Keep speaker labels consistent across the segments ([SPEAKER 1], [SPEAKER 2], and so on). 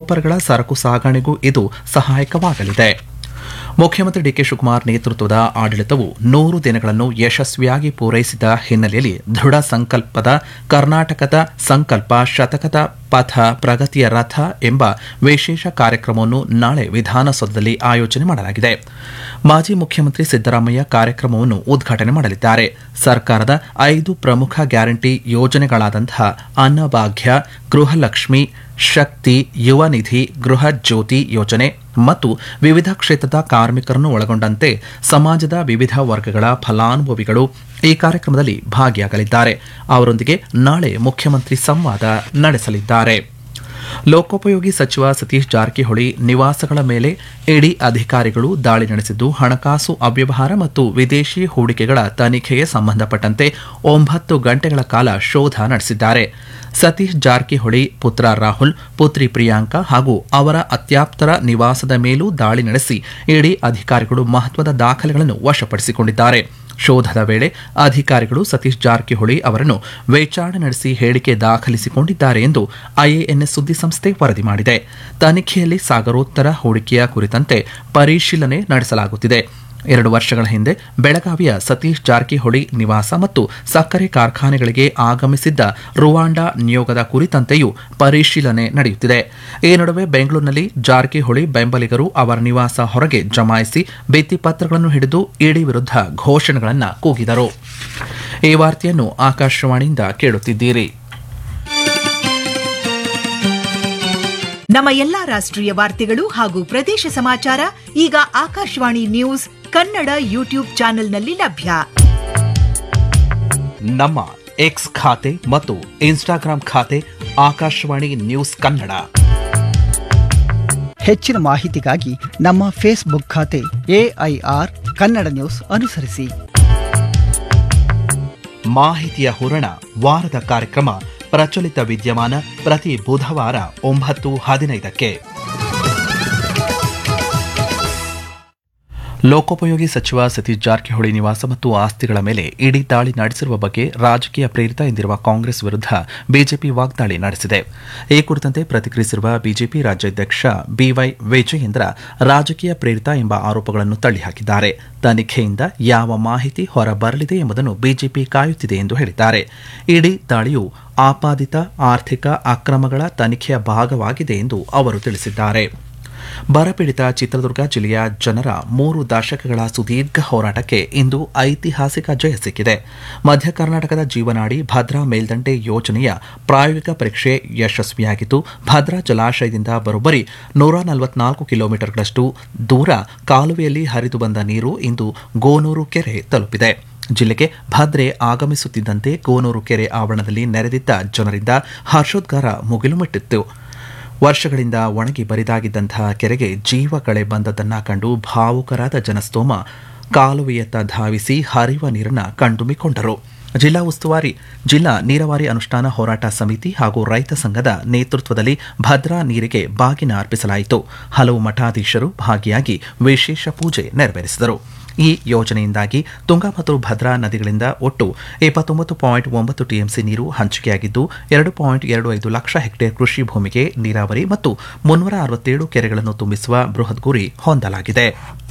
[SPEAKER 1] ರಸಗೊಬ್ಬರಗಳ ಸರಕು ಸಾಗಣೆಗೂ ಇದು ಸಹಾಯಕವಾಗಲಿದೆ ಮುಖ್ಯಮಂತ್ರಿ ಡಿಕೆ ಶಿವಕುಮಾರ್ ನೇತೃತ್ವದ ಆಡಳಿತವು ನೂರು ದಿನಗಳನ್ನು ಯಶಸ್ವಿಯಾಗಿ ಪೂರೈಸಿದ ಹಿನ್ನೆಲೆಯಲ್ಲಿ ದೃಢ ಸಂಕಲ್ಪದ ಕರ್ನಾಟಕದ ಸಂಕಲ್ಪ ಶತಕದ ಪಥ ಪ್ರಗತಿಯ ರಥ ಎಂಬ ವಿಶೇಷ ಕಾರ್ಯಕ್ರಮವನ್ನು ನಾಳೆ ವಿಧಾನಸೌಧದಲ್ಲಿ ಆಯೋಜನೆ ಮಾಡಲಾಗಿದೆ ಮಾಜಿ ಮುಖ್ಯಮಂತ್ರಿ ಸಿದ್ದರಾಮಯ್ಯ ಕಾರ್ಯಕ್ರಮವನ್ನು ಉದ್ಘಾಟನೆ ಮಾಡಲಿದ್ದಾರೆ ಸರ್ಕಾರದ ಐದು ಪ್ರಮುಖ ಗ್ಯಾರಂಟಿ ಯೋಜನೆಗಳಾದಂತಹ ಅನ್ನಭಾಗ್ಯ ಗೃಹಲಕ್ಷ್ಮಿ ಶಕ್ತಿ ಯುವ ನಿಧಿ ಗೃಹ ಜ್ಯೋತಿ ಯೋಜನೆ ಮತ್ತು ವಿವಿಧ ಕ್ಷೇತ್ರದ ಕಾರ್ಮಿಕರನ್ನು ಒಳಗೊಂಡಂತೆ ಸಮಾಜದ ವಿವಿಧ ವರ್ಗಗಳ ಫಲಾನುಭವಿಗಳು ಈ ಕಾರ್ಯಕ್ರಮದಲ್ಲಿ ಭಾಗಿಯಾಗಲಿದ್ದಾರೆ ಅವರೊಂದಿಗೆ ನಾಳೆ ಮುಖ್ಯಮಂತ್ರಿ ಸಂವಾದ ನಡೆಸಲಿದ್ದಾರೆ ಲೋಕೋಪಯೋಗಿ ಸಚಿವ ಸತೀಶ್ ಜಾರಕಿಹೊಳಿ ನಿವಾಸಗಳ ಮೇಲೆ ಇಡಿ ಅಧಿಕಾರಿಗಳು ದಾಳಿ ನಡೆಸಿದ್ದು ಹಣಕಾಸು ಅವ್ಯವಹಾರ ಮತ್ತು ವಿದೇಶಿ ಹೂಡಿಕೆಗಳ ತನಿಖೆಗೆ ಸಂಬಂಧಪಟ್ಟಂತೆ ಒಂಬತ್ತು ಗಂಟೆಗಳ ಕಾಲ ಶೋಧ ನಡೆಸಿದ್ದಾರೆ ಸತೀಶ್ ಜಾರಕಿಹೊಳಿ ಪುತ್ರ ರಾಹುಲ್ ಪುತ್ರಿ ಪ್ರಿಯಾಂಕಾ ಹಾಗೂ ಅವರ ಅತ್ಯಾಪ್ತರ ನಿವಾಸದ ಮೇಲೂ ದಾಳಿ ನಡೆಸಿ ಇಡಿ ಅಧಿಕಾರಿಗಳು ಮಹತ್ವದ ದಾಖಲೆಗಳನ್ನು ವಶಪಡಿಸಿಕೊಂಡಿದ್ದಾರೆ ಶೋಧದ ವೇಳೆ ಅಧಿಕಾರಿಗಳು ಸತೀಶ್ ಜಾರಕಿಹೊಳಿ ಅವರನ್ನು ವಿಚಾರಣೆ ನಡೆಸಿ ಹೇಳಿಕೆ ದಾಖಲಿಸಿಕೊಂಡಿದ್ದಾರೆ ಎಂದು ಐಎಎನ್ಎಸ್ ಸುದ್ದಿಸಂಸ್ಥೆ ವರದಿ ಮಾಡಿದೆ ತನಿಖೆಯಲ್ಲಿ ಸಾಗರೋತ್ತರ ಹೂಡಿಕೆಯ ಕುರಿತಂತೆ ಪರಿಶೀಲನೆ ನಡೆಸಲಾಗುತ್ತಿದೆ ಎರಡು ವರ್ಷಗಳ ಹಿಂದೆ ಬೆಳಗಾವಿಯ ಸತೀಶ್ ಜಾರಕಿಹೊಳಿ ನಿವಾಸ ಮತ್ತು ಸಕ್ಕರೆ ಕಾರ್ಖಾನೆಗಳಿಗೆ ಆಗಮಿಸಿದ್ದ ರುವಾಂಡಾ ನಿಯೋಗದ ಕುರಿತಂತೆಯೂ ಪರಿಶೀಲನೆ ನಡೆಯುತ್ತಿದೆ ಈ ನಡುವೆ ಬೆಂಗಳೂರಿನಲ್ಲಿ ಜಾರಕಿಹೊಳಿ ಬೆಂಬಲಿಗರು ಅವರ ನಿವಾಸ ಹೊರಗೆ ಜಮಾಯಿಸಿ ಭಿತ್ತಿಪತ್ರಗಳನ್ನು ಹಿಡಿದು ಇಡಿ ವಿರುದ್ಧ ಘೋಷಣೆಗಳನ್ನು ಕೂಗಿದರು ಈ ವಾರ್ತೆಯನ್ನು ಆಕಾಶವಾಣಿಯಿಂದ ಕೇಳುತ್ತಿದ್ದೀರಿ
[SPEAKER 2] ನಮ್ಮ ಎಲ್ಲಾ ರಾಷ್ಟ್ರೀಯ ವಾರ್ತೆಗಳು ಹಾಗೂ ಪ್ರದೇಶ ಸಮಾಚಾರ ಈಗ ಆಕಾಶವಾಣಿ ನ್ಯೂಸ್ ಕನ್ನಡ ಯೂಟ್ಯೂಬ್ ಚಾನೆಲ್ನಲ್ಲಿ ಲಭ್ಯ
[SPEAKER 1] ನಮ್ಮ ಎಕ್ಸ್ ಖಾತೆ ಮತ್ತು ಇನ್ಸ್ಟಾಗ್ರಾಂ ಖಾತೆ ಆಕಾಶವಾಣಿ ನ್ಯೂಸ್ ಕನ್ನಡ
[SPEAKER 3] ಹೆಚ್ಚಿನ ಮಾಹಿತಿಗಾಗಿ ನಮ್ಮ ಫೇಸ್ಬುಕ್ ಖಾತೆ ಎಐಆರ್ ಕನ್ನಡ ನ್ಯೂಸ್ ಅನುಸರಿಸಿ
[SPEAKER 1] ಮಾಹಿತಿಯ ಹೂರಣ ವಾರದ ಕಾರ್ಯಕ್ರಮ ಪ್ರಚಲಿತ ವಿದ್ಯಮಾನ ಪ್ರತಿ ಬುಧವಾರ ಒಂಬತ್ತು ಹದಿನೈದಕ್ಕೆ ಲೋಕೋಪಯೋಗಿ ಸಚಿವ ಸತೀಶ್ ಜಾರಕಿಹೊಳಿ ನಿವಾಸ ಮತ್ತು ಆಸ್ತಿಗಳ ಮೇಲೆ ಇಡೀ ದಾಳಿ ನಡೆಸಿರುವ ಬಗ್ಗೆ ರಾಜಕೀಯ ಪ್ರೇರಿತ ಎಂದಿರುವ ಕಾಂಗ್ರೆಸ್ ವಿರುದ್ಧ ಬಿಜೆಪಿ ವಾಗ್ದಾಳಿ ನಡೆಸಿದೆ ಈ ಕುರಿತಂತೆ ಪ್ರತಿಕ್ರಿಯಿಸಿರುವ ಬಿಜೆಪಿ ರಾಜ್ಯಾಧ್ಯಕ್ಷ ಬಿವೈ ವಿಜಯೇಂದ್ರ ರಾಜಕೀಯ ಪ್ರೇರಿತ ಎಂಬ ಆರೋಪಗಳನ್ನು ತಳ್ಳಿಹಾಕಿದ್ದಾರೆ ತನಿಖೆಯಿಂದ ಯಾವ ಮಾಹಿತಿ ಹೊರಬರಲಿದೆ ಎಂಬುದನ್ನು ಬಿಜೆಪಿ ಕಾಯುತ್ತಿದೆ ಎಂದು ಹೇಳಿದ್ದಾರೆ ಇಡೀ ದಾಳಿಯು ಆಪಾದಿತ ಆರ್ಥಿಕ ಅಕ್ರಮಗಳ ತನಿಖೆಯ ಭಾಗವಾಗಿದೆ ಎಂದು ಅವರು ತಿಳಿಸಿದ್ದಾರೆ ಬರಪೀಡಿತ ಚಿತ್ರದುರ್ಗ ಜಿಲ್ಲೆಯ ಜನರ ಮೂರು ದಶಕಗಳ ಸುದೀರ್ಘ ಹೋರಾಟಕ್ಕೆ ಇಂದು ಐತಿಹಾಸಿಕ ಜಯ ಸಿಕ್ಕಿದೆ ಮಧ್ಯ ಕರ್ನಾಟಕದ ಜೀವನಾಡಿ ಭದ್ರಾ ಮೇಲ್ದಂಡೆ ಯೋಜನೆಯ ಪ್ರಾಯೋಗಿಕ ಪರೀಕ್ಷೆ ಯಶಸ್ವಿಯಾಗಿದ್ದು ಭದ್ರಾ ಜಲಾಶಯದಿಂದ ಬರೋಬ್ಬರಿ ನೂರ ನಲವತ್ನಾಲ್ಕು ಕಿಲೋಮೀಟರ್ಗಳಷ್ಟು ದೂರ ಕಾಲುವೆಯಲ್ಲಿ ಹರಿದು ಬಂದ ನೀರು ಇಂದು ಗೋನೂರು ಕೆರೆ ತಲುಪಿದೆ ಜಿಲ್ಲೆಗೆ ಭದ್ರೆ ಆಗಮಿಸುತ್ತಿದ್ದಂತೆ ಗೋನೂರು ಕೆರೆ ಆವರಣದಲ್ಲಿ ನೆರೆದಿದ್ದ ಜನರಿಂದ ಹರ್ಷೋದ್ಗಾರ ಮುಗಿಲು ಮುಟ್ಟಿತ್ತು ವರ್ಷಗಳಿಂದ ಒಣಗಿ ಬರಿದಾಗಿದ್ದಂತಹ ಕೆರೆಗೆ ಜೀವ ಕಳೆ ಬಂದದ್ದನ್ನ ಕಂಡು ಭಾವುಕರಾದ ಜನಸ್ತೋಮ ಕಾಲುವೆಯತ್ತ ಧಾವಿಸಿ ಹರಿಯುವ ನೀರನ್ನ ಕಣ್ತುಂಬಿಕೊಂಡರು ಜಿಲ್ಲಾ ಉಸ್ತುವಾರಿ ಜಿಲ್ಲಾ ನೀರಾವರಿ ಅನುಷ್ಠಾನ ಹೋರಾಟ ಸಮಿತಿ ಹಾಗೂ ರೈತ ಸಂಘದ ನೇತೃತ್ವದಲ್ಲಿ ಭದ್ರಾ ನೀರಿಗೆ ಬಾಗಿನ ಅರ್ಪಿಸಲಾಯಿತು ಹಲವು ಮಠಾಧೀಶರು ಭಾಗಿಯಾಗಿ ವಿಶೇಷ ಪೂಜೆ ನೆರವೇರಿಸಿದರು ಈ ಯೋಜನೆಯಿಂದಾಗಿ ತುಂಗಾ ಮತ್ತು ಭದ್ರಾ ನದಿಗಳಿಂದ ಒಟ್ಟು ಇಪ್ಪತ್ತೊಂಬತ್ತು ಪಾಯಿಂಟ್ ಒಂಬತ್ತು ಟಿಎಂಸಿ ನೀರು ಹಂಚಿಕೆಯಾಗಿದ್ದು ಎರಡು ಪಾಯಿಂಟ್ ಎರಡು ಐದು ಲಕ್ಷ ಹೆಕ್ಟೇರ್ ಕೃಷಿ ಭೂಮಿಗೆ ನೀರಾವರಿ ಮತ್ತು ಮುನ್ನೂರ ಅರವತ್ತೇಳು ಕೆರೆಗಳನ್ನು ತುಂಬಿಸುವ ಬೃಹತ್ ಗುರಿ ಹೊಂದಲಾಗಿದೆ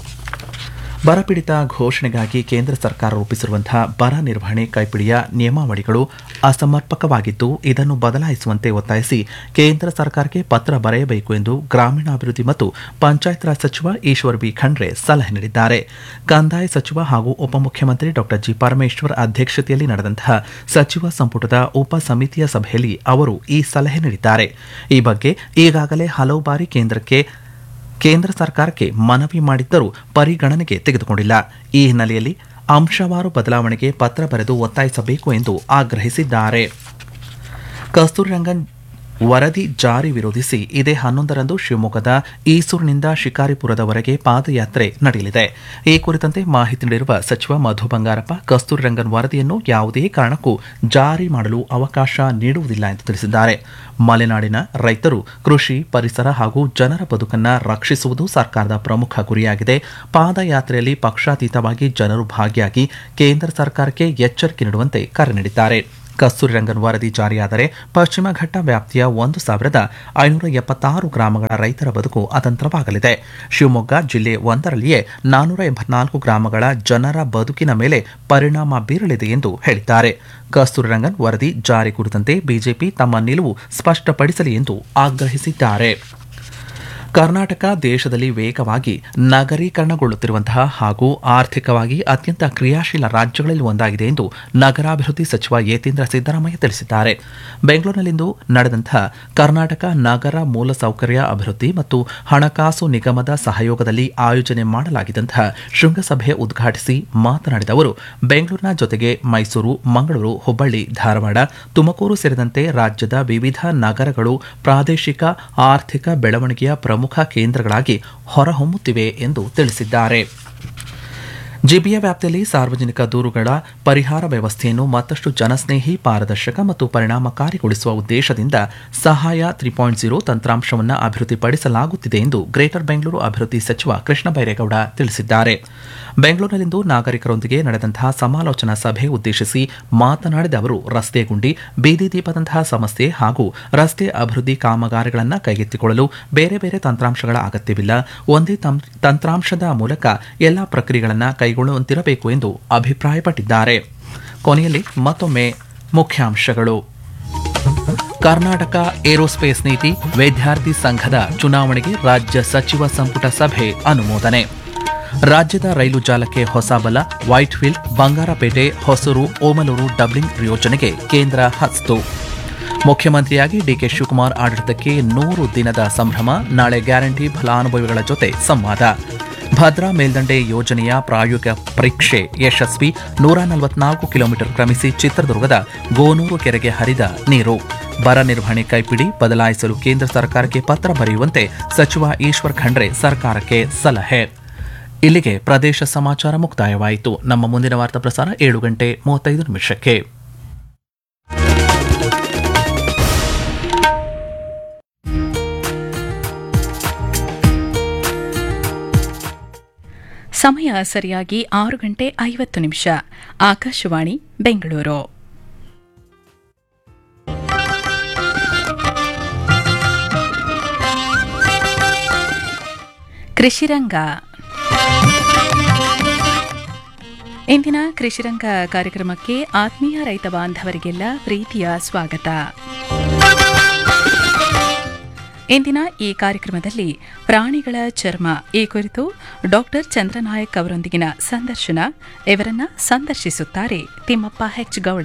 [SPEAKER 1] ಬರಪೀಡಿತ ಘೋಷಣೆಗಾಗಿ ಕೇಂದ್ರ ಸರ್ಕಾರ ರೂಪಿಸಿರುವಂತಹ ಬರ ನಿರ್ವಹಣೆ ಕೈಪಿಡಿಯ ನಿಯಮಾವಳಿಗಳು ಅಸಮರ್ಪಕವಾಗಿದ್ದು ಇದನ್ನು ಬದಲಾಯಿಸುವಂತೆ ಒತ್ತಾಯಿಸಿ ಕೇಂದ್ರ ಸರ್ಕಾರಕ್ಕೆ ಪತ್ರ ಬರೆಯಬೇಕು ಎಂದು ಗ್ರಾಮೀಣಾಭಿವೃದ್ಧಿ ಮತ್ತು ಪಂಚಾಯತ್ ರಾಜ್ ಸಚಿವ ಈಶ್ವರ್ ಬಿ ಖಂಡ್ರೆ ಸಲಹೆ ನೀಡಿದ್ದಾರೆ ಕಂದಾಯ ಸಚಿವ ಹಾಗೂ ಉಪಮುಖ್ಯಮಂತ್ರಿ ಡಾ ಜಿ ಪರಮೇಶ್ವರ್ ಅಧ್ಯಕ್ಷತೆಯಲ್ಲಿ ನಡೆದಂತಹ ಸಚಿವ ಸಂಪುಟದ ಉಪ ಸಮಿತಿಯ ಸಭೆಯಲ್ಲಿ ಅವರು ಈ ಸಲಹೆ ನೀಡಿದ್ದಾರೆ ಈ ಬಗ್ಗೆ ಈಗಾಗಲೇ ಹಲವು ಬಾರಿ ಕೇಂದ್ರಕ್ಕೆ ಕೇಂದ್ರ ಸರ್ಕಾರಕ್ಕೆ ಮನವಿ ಮಾಡಿದ್ದರೂ ಪರಿಗಣನೆಗೆ ತೆಗೆದುಕೊಂಡಿಲ್ಲ ಈ ಹಿನ್ನೆಲೆಯಲ್ಲಿ ಅಂಶವಾರು ಬದಲಾವಣೆಗೆ ಪತ್ರ ಬರೆದು ಒತ್ತಾಯಿಸಬೇಕು ಎಂದು ಆಗ್ರಹಿಸಿದ್ದಾರೆ ಕಸ್ತೂರಿ ರಂಗನ್ ವರದಿ ಜಾರಿ ವಿರೋಧಿಸಿ ಇದೇ ಹನ್ನೊಂದರಂದು ಶಿವಮೊಗ್ಗದ ಈಸೂರಿನಿಂದ ಶಿಕಾರಿಪುರದವರೆಗೆ ಪಾದಯಾತ್ರೆ ನಡೆಯಲಿದೆ ಈ ಕುರಿತಂತೆ ಮಾಹಿತಿ ನೀಡಿರುವ ಸಚಿವ ಮಧು ಬಂಗಾರಪ್ಪ ಕಸ್ತೂರಿ ರಂಗನ್ ವರದಿಯನ್ನು ಯಾವುದೇ ಕಾರಣಕ್ಕೂ ಜಾರಿ ಮಾಡಲು ಅವಕಾಶ ನೀಡುವುದಿಲ್ಲ ಎಂದು ತಿಳಿಸಿದ್ದಾರೆ ಮಲೆನಾಡಿನ ರೈತರು ಕೃಷಿ ಪರಿಸರ ಹಾಗೂ ಜನರ ಬದುಕನ್ನ ರಕ್ಷಿಸುವುದು ಸರ್ಕಾರದ ಪ್ರಮುಖ ಗುರಿಯಾಗಿದೆ ಪಾದಯಾತ್ರೆಯಲ್ಲಿ ಪಕ್ಷಾತೀತವಾಗಿ ಜನರು ಭಾಗಿಯಾಗಿ ಕೇಂದ್ರ ಸರ್ಕಾರಕ್ಕೆ ಎಚ್ಚರಿಕೆ ನೀಡುವಂತೆ ಕರೆ ನೀಡಿದ್ದಾರೆ ಕಸ್ತೂರಿ ರಂಗನ್ ವರದಿ ಜಾರಿಯಾದರೆ ಪಶ್ಚಿಮ ಘಟ್ಟ ವ್ಯಾಪ್ತಿಯ ಒಂದು ಸಾವಿರದ ಐನೂರ ಎಪ್ಪತ್ತಾರು ಗ್ರಾಮಗಳ ರೈತರ ಬದುಕು ಅತಂತ್ರವಾಗಲಿದೆ ಶಿವಮೊಗ್ಗ ಜಿಲ್ಲೆ ಒಂದರಲ್ಲಿಯೇ ನಾನೂರ ಎಂಬತ್ನಾಲ್ಕು ಗ್ರಾಮಗಳ ಜನರ ಬದುಕಿನ ಮೇಲೆ ಪರಿಣಾಮ ಬೀರಲಿದೆ ಎಂದು ಹೇಳಿದ್ದಾರೆ ಕಸ್ತೂರಿ ರಂಗನ್ ವರದಿ ಜಾರಿ ಕುರಿತಂತೆ ಬಿಜೆಪಿ ತಮ್ಮ ನಿಲುವು ಸ್ಪಷ್ಟಪಡಿಸಲಿ ಎಂದು ಆಗ್ರಹಿಸಿದ್ದಾರೆ ಕರ್ನಾಟಕ ದೇಶದಲ್ಲಿ ವೇಗವಾಗಿ ನಗರೀಕರಣಗೊಳ್ಳುತ್ತಿರುವಂತಹ ಹಾಗೂ ಆರ್ಥಿಕವಾಗಿ ಅತ್ಯಂತ ಕ್ರಿಯಾಶೀಲ ರಾಜ್ಯಗಳಲ್ಲಿ ಒಂದಾಗಿದೆ ಎಂದು ನಗರಾಭಿವೃದ್ಧಿ ಸಚಿವ ಯತೀಂದ್ರ ಸಿದ್ದರಾಮಯ್ಯ ತಿಳಿಸಿದ್ದಾರೆ ಬೆಂಗಳೂರಿನಲ್ಲಿಂದು ನಡೆದಂತಹ ಕರ್ನಾಟಕ ನಗರ ಮೂಲಸೌಕರ್ಯ ಅಭಿವೃದ್ಧಿ ಮತ್ತು ಹಣಕಾಸು ನಿಗಮದ ಸಹಯೋಗದಲ್ಲಿ ಆಯೋಜನೆ ಮಾಡಲಾಗಿದ್ದಂತಹ ಶೃಂಗಸಭೆ ಉದ್ಘಾಟಿಸಿ ಮಾತನಾಡಿದ ಅವರು ಬೆಂಗಳೂರಿನ ಜೊತೆಗೆ ಮೈಸೂರು ಮಂಗಳೂರು ಹುಬ್ಬಳ್ಳಿ ಧಾರವಾಡ ತುಮಕೂರು ಸೇರಿದಂತೆ ರಾಜ್ಯದ ವಿವಿಧ ನಗರಗಳು ಪ್ರಾದೇಶಿಕ ಆರ್ಥಿಕ ಬೆಳವಣಿಗೆಯ ಪ್ರಮುಖ ಕೇಂದ್ರಗಳಾಗಿ ಹೊರಹೊಮ್ಮುತ್ತಿವೆ ಎಂದು ತಿಳಿಸಿದ್ದಾರೆ ಜಿಬಿಯ ವ್ಯಾಪ್ತಿಯಲ್ಲಿ ಸಾರ್ವಜನಿಕ ದೂರುಗಳ ಪರಿಹಾರ ವ್ಯವಸ್ಥೆಯನ್ನು ಮತ್ತಷ್ಟು ಜನಸ್ನೇಹಿ ಪಾರದರ್ಶಕ ಮತ್ತು ಪರಿಣಾಮಕಾರಿಗೊಳಿಸುವ ಉದ್ದೇಶದಿಂದ ಸಹಾಯ ತ್ರೀ ಪಾಯಿಂಟ್ ಜೀರೋ ತಂತ್ರಾಂಶವನ್ನು ಅಭಿವೃದ್ಧಿಪಡಿಸಲಾಗುತ್ತಿದೆ ಎಂದು ಗ್ರೇಟರ್ ಬೆಂಗಳೂರು ಅಭಿವೃದ್ಧಿ ಸಚಿವ ಕೃಷ್ಣ ಬೈರೇಗೌಡ ತಿಳಿಸಿದ್ದಾರೆ ಬೆಂಗಳೂರಿನಲ್ಲಿಂದು ನಾಗರಿಕರೊಂದಿಗೆ ನಡೆದಂತಹ ಸಮಾಲೋಚನಾ ಸಭೆ ಉದ್ದೇಶಿಸಿ ಮಾತನಾಡಿದ ಅವರು ರಸ್ತೆ ಗುಂಡಿ ಬೀದಿ ದೀಪದಂತಹ ಸಮಸ್ಯೆ ಹಾಗೂ ರಸ್ತೆ ಅಭಿವೃದ್ಧಿ ಕಾಮಗಾರಿಗಳನ್ನು ಕೈಗೆತ್ತಿಕೊಳ್ಳಲು ಬೇರೆ ಬೇರೆ ತಂತ್ರಾಂಶಗಳ ಅಗತ್ಯವಿಲ್ಲ ಒಂದೇ ತಂ- ತಂತ್ರಾಂಶದ ಮೂಲಕ ಎಲ್ಲಾ ಪ್ರಕ್ರಿಯೆಗಳನ್ನು ಕೈಗೊಳ್ಳುವಂತಿರಬೇಕು ಎಂದು ಅಭಿಪ್ರಾಯಪಟ್ಟಿದ್ದಾರೆ ಕೊನೆಯಲ್ಲಿ ಮತ್ತೊಮ್ಮೆ ಮುಖ್ಯಾಂಶಗಳು ಕರ್ನಾಟಕ ಏರೋಸ್ಪೇಸ್ ನೀತಿ ವಿದ್ಯಾರ್ಥಿ ಸಂಘದ ಚುನಾವಣೆಗೆ ರಾಜ್ಯ ಸಚಿವ ಸಂಪುಟ ಸಭೆ ಅನುಮೋದನೆ ರಾಜ್ಯದ ರೈಲು ಜಾಲಕ್ಕೆ ಹೊಸ ಬಲ ವೈಟ್ಫೀಲ್ಡ್ ಬಂಗಾರಪೇಟೆ ಹೊಸೂರು ಓಮಲೂರು ಡಬ್ಲಿಂಗ್ ಯೋಜನೆಗೆ ಕೇಂದ್ರ ಹಸ್ತು ಮುಖ್ಯಮಂತ್ರಿಯಾಗಿ ಡಿಕೆ ಶಿವಕುಮಾರ್ ಆಡಳಿತಕ್ಕೆ ನೂರು ದಿನದ ಸಂಭ್ರಮ ನಾಳೆ ಗ್ಯಾರಂಟಿ ಫಲಾನುಭವಿಗಳ ಜೊತೆ ಸಂವಾದ ಭದ್ರಾ ಮೇಲ್ದಂಡೆ ಯೋಜನೆಯ ಪ್ರಾಯೋಗಿಕ ಪರೀಕ್ಷೆ ಯಶಸ್ವಿ ನೂರ ನಲವತ್ನಾಲ್ಕು ಕಿಲೋಮೀಟರ್ ಕ್ರಮಿಸಿ ಚಿತ್ರದುರ್ಗದ ಗೋನೂರು ಕೆರೆಗೆ ಹರಿದ ನೀರು ಬರ ನಿರ್ವಹಣೆ ಕೈಪಿಡಿ ಬದಲಾಯಿಸಲು ಕೇಂದ್ರ ಸರ್ಕಾರಕ್ಕೆ ಪತ್ರ ಬರೆಯುವಂತೆ ಸಚಿವ ಈಶ್ವರ್ ಖಂಡ್ರೆ ಸರ್ಕಾರಕ್ಕೆ ಸಲಹೆ ಇಲ್ಲಿಗೆ ಪ್ರದೇಶ ಸಮಾಚಾರ ಮುಕ್ತಾಯವಾಯಿತು ನಮ್ಮ ಮುಂದಿನ ವಾರ್ತಾ ಪ್ರಸಾರ ಏಳು ಗಂಟೆ ಮೂವತ್ತೈದು ನಿಮಿಷಕ್ಕೆ
[SPEAKER 4] ಸಮಯ ಸರಿಯಾಗಿ ಆರು ಗಂಟೆ ಐವತ್ತು ನಿಮಿಷ ಆಕಾಶವಾಣಿ ಬೆಂಗಳೂರು ಕೃಷಿರಂಗ ಇಂದಿನ ಕೃಷಿರಂಗ ಕಾರ್ಯಕ್ರಮಕ್ಕೆ ಆತ್ಮೀಯ ರೈತ ಬಾಂಧವರಿಗೆಲ್ಲ ಪ್ರೀತಿಯ ಸ್ವಾಗತ ಇಂದಿನ ಈ ಕಾರ್ಯಕ್ರಮದಲ್ಲಿ ಪ್ರಾಣಿಗಳ ಚರ್ಮ ಈ ಕುರಿತು ಡಾಕ್ಟರ್ ಚಂದ್ರನಾಯಕ್ ಅವರೊಂದಿಗಿನ ಸಂದರ್ಶನ ಇವರನ್ನ ಸಂದರ್ಶಿಸುತ್ತಾರೆ ತಿಮ್ಮಪ್ಪ ಹೆಚ್ ಗೌಡ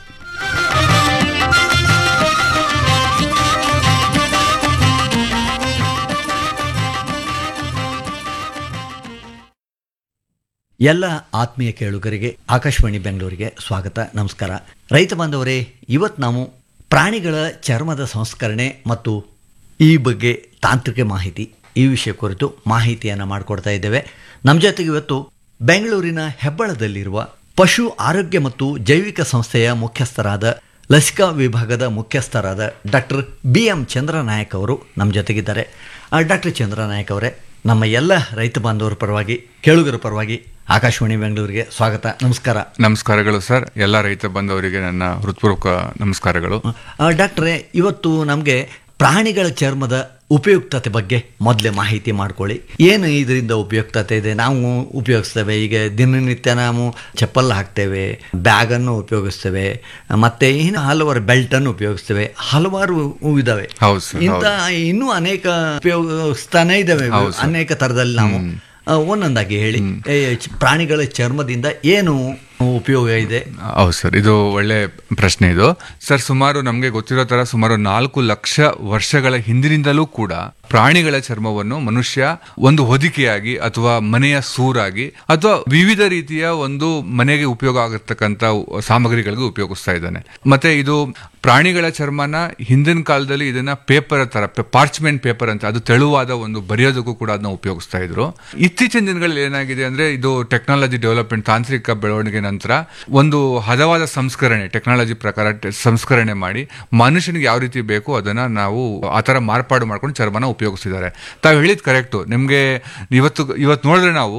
[SPEAKER 5] ಎಲ್ಲ ಆತ್ಮೀಯ ಕೇಳುಗರಿಗೆ ಆಕಾಶವಾಣಿ ಬೆಂಗಳೂರಿಗೆ ಸ್ವಾಗತ ನಮಸ್ಕಾರ ರೈತ ಬಾಂಧವರೇ ಇವತ್ತು ನಾವು ಪ್ರಾಣಿಗಳ ಚರ್ಮದ ಸಂಸ್ಕರಣೆ ಮತ್ತು ಈ ಬಗ್ಗೆ ತಾಂತ್ರಿಕ ಮಾಹಿತಿ ಈ ವಿಷಯ ಕುರಿತು ಮಾಹಿತಿಯನ್ನು ಮಾಡಿಕೊಡ್ತಾ ಇದ್ದೇವೆ ನಮ್ಮ ಜೊತೆಗೆ ಇವತ್ತು ಬೆಂಗಳೂರಿನ ಹೆಬ್ಬಳದಲ್ಲಿರುವ ಪಶು ಆರೋಗ್ಯ ಮತ್ತು ಜೈವಿಕ ಸಂಸ್ಥೆಯ ಮುಖ್ಯಸ್ಥರಾದ ಲಸಿಕಾ ವಿಭಾಗದ ಮುಖ್ಯಸ್ಥರಾದ ಡಾಕ್ಟರ್ ಬಿ ಎಂ ಚಂದ್ರನಾಯಕ್ ಅವರು ನಮ್ಮ ಜೊತೆಗಿದ್ದಾರೆ ಡಾಕ್ಟರ್ ಚಂದ್ರನಾಯಕ್ ಅವರೇ ನಮ್ಮ ಎಲ್ಲ ರೈತ ಬಾಂಧವರ ಪರವಾಗಿ ಕೇಳುಗರ ಪರವಾಗಿ ಆಕಾಶವಾಣಿ ಬೆಂಗಳೂರಿಗೆ ಸ್ವಾಗತ ನಮಸ್ಕಾರ
[SPEAKER 6] ನಮಸ್ಕಾರಗಳು ಸರ್ ಎಲ್ಲ ರೈತ ಬಂಧವರಿಗೆ ನನ್ನ ಹೃತ್ಪೂರ್ವಕ ನಮಸ್ಕಾರಗಳು
[SPEAKER 5] ಆ, ಡಾಕ್ಟ್ರೇ ಇವತ್ತು ನಮಗೆ ಪ್ರಾಣಿಗಳ ಚರ್ಮದ ಉಪಯುಕ್ತತೆ ಬಗ್ಗೆ ಮೊದಲೇ ಮಾಹಿತಿ ಮಾಡ್ಕೊಳ್ಳಿ ಏನು ಇದರಿಂದ ಉಪಯುಕ್ತತೆ ಇದೆ ನಾವು ಉಪಯೋಗಿಸ್ತೇವೆ ಈಗ ದಿನನಿತ್ಯ ನಾವು ಚಪ್ಪಲ್ ಹಾಕ್ತೇವೆ ಬ್ಯಾಗನ್ನು ಉಪಯೋಗಿಸ್ತೇವೆ ಮತ್ತೆ ಇನ್ನು ಹಲವಾರು ಬೆಲ್ಟನ್ನು ಉಪಯೋಗಿಸ್ತೇವೆ ಹಲವಾರು ಇದಾವೆ
[SPEAKER 6] ಹೌದು ಸರ್,
[SPEAKER 5] ಇಂಥ ಇನ್ನೂ ಅನೇಕ ಉಪಯೋಗಿಸ್ತಾನೆ ಇದ್ದಾವೆ
[SPEAKER 6] ಹೌದು ಸರ್.
[SPEAKER 5] ಅನೇಕ ಥರದಲ್ಲಿ ನಾವು ಆ, ಒಂದೊಂದಾಗಿ ಹೇಳಿ ಏ, ಚ- ಪ್ರಾಣಿಗಳ ಚರ್ಮದಿಂದ ಏನು ಉಪಯೋಗ ಇದೆ
[SPEAKER 6] ಹೌದು ಸರ್ ಇದು ಒಳ್ಳೆ ಪ್ರಶ್ನೆ ಇದು ಸರ್ ಸುಮಾರು ನಮಗೆ ಗೊತ್ತಿರೋ ತರ ಸುಮಾರು ನಾಲ್ಕು ಲಕ್ಷ ವರ್ಷಗಳ ಹಿಂದಿನಿಂದಲೂ ಕೂಡ ಪ್ರಾಣಿಗಳ ಚರ್ಮವನ್ನು ಮನುಷ್ಯ ಒಂದು ಹೊದಿಕೆಯಾಗಿ ಅಥವಾ ಮನೆಯ ಸೂರಾಗಿ ಅಥವಾ ವಿವಿಧ ರೀತಿಯ ಒಂದು ಮನೆಗೆ ಉಪಯೋಗ ಆಗಿರ್ತಕ್ಕಂಥ ಸಾಮಗ್ರಿಗಳಿಗೂ ಉಪಯೋಗಿಸ್ತಾ ಇದ್ದಾನೆ ಮತ್ತೆ ಇದು ಪ್ರಾಣಿಗಳ ಚರ್ಮನ ಹಿಂದಿನ ಕಾಲದಲ್ಲಿ ಇದನ್ನ ಪೇಪರ್ ತರ ಪಾರ್ಚ್ಮೆಂಟ್ ಪೇಪರ್ ಅಂತ ಅದು ತೆಳುವಾದ ಒಂದು ಬರೆಯೋದಕ್ಕೂ ಕೂಡ ಅದನ್ನ ಉಪಯೋಗಿಸ್ತಾ ಇದ್ರು ಇತ್ತೀಚಿನ ದಿನಗಳಲ್ಲಿ ಏನಾಗಿದೆ ಅಂದ್ರೆ ಇದು ಟೆಕ್ನಾಲಜಿ ಡೆವಲಪ್ಮೆಂಟ್ ತಾಂತ್ರಿಕ ಬೆಳವಣಿಗೆ ನಂತರ ಒಂದು ಹದವಾದ ಸಂಸ್ಕರಣೆ ಟೆಕ್ನಾಲಜಿ ಪ್ರಕಾರ ಟೆ- ಸಂಸ್ಕರಣೆ ಮಾಡಿ ಮನುಷ್ಯನಿಗೆ ಯಾವ ರೀತಿ ಬೇಕು ಅದನ್ನ ನಾವು ಆ ಥರ ಮಾರ್ಪಾಡು ಮಾಡ್ಕೊಂಡು ಚರ್ಮನ ಉಪಯೋಗಿಸ್ತಿದ್ದಾರೆ ತಾವು ಹೇಳಿದ್ ಕರೆಕ್ಟು ನಿಮಗೆ ಇವತ್ತು ಇವತ್ತು ನೋಡಿದ್ರೆ ನಾವು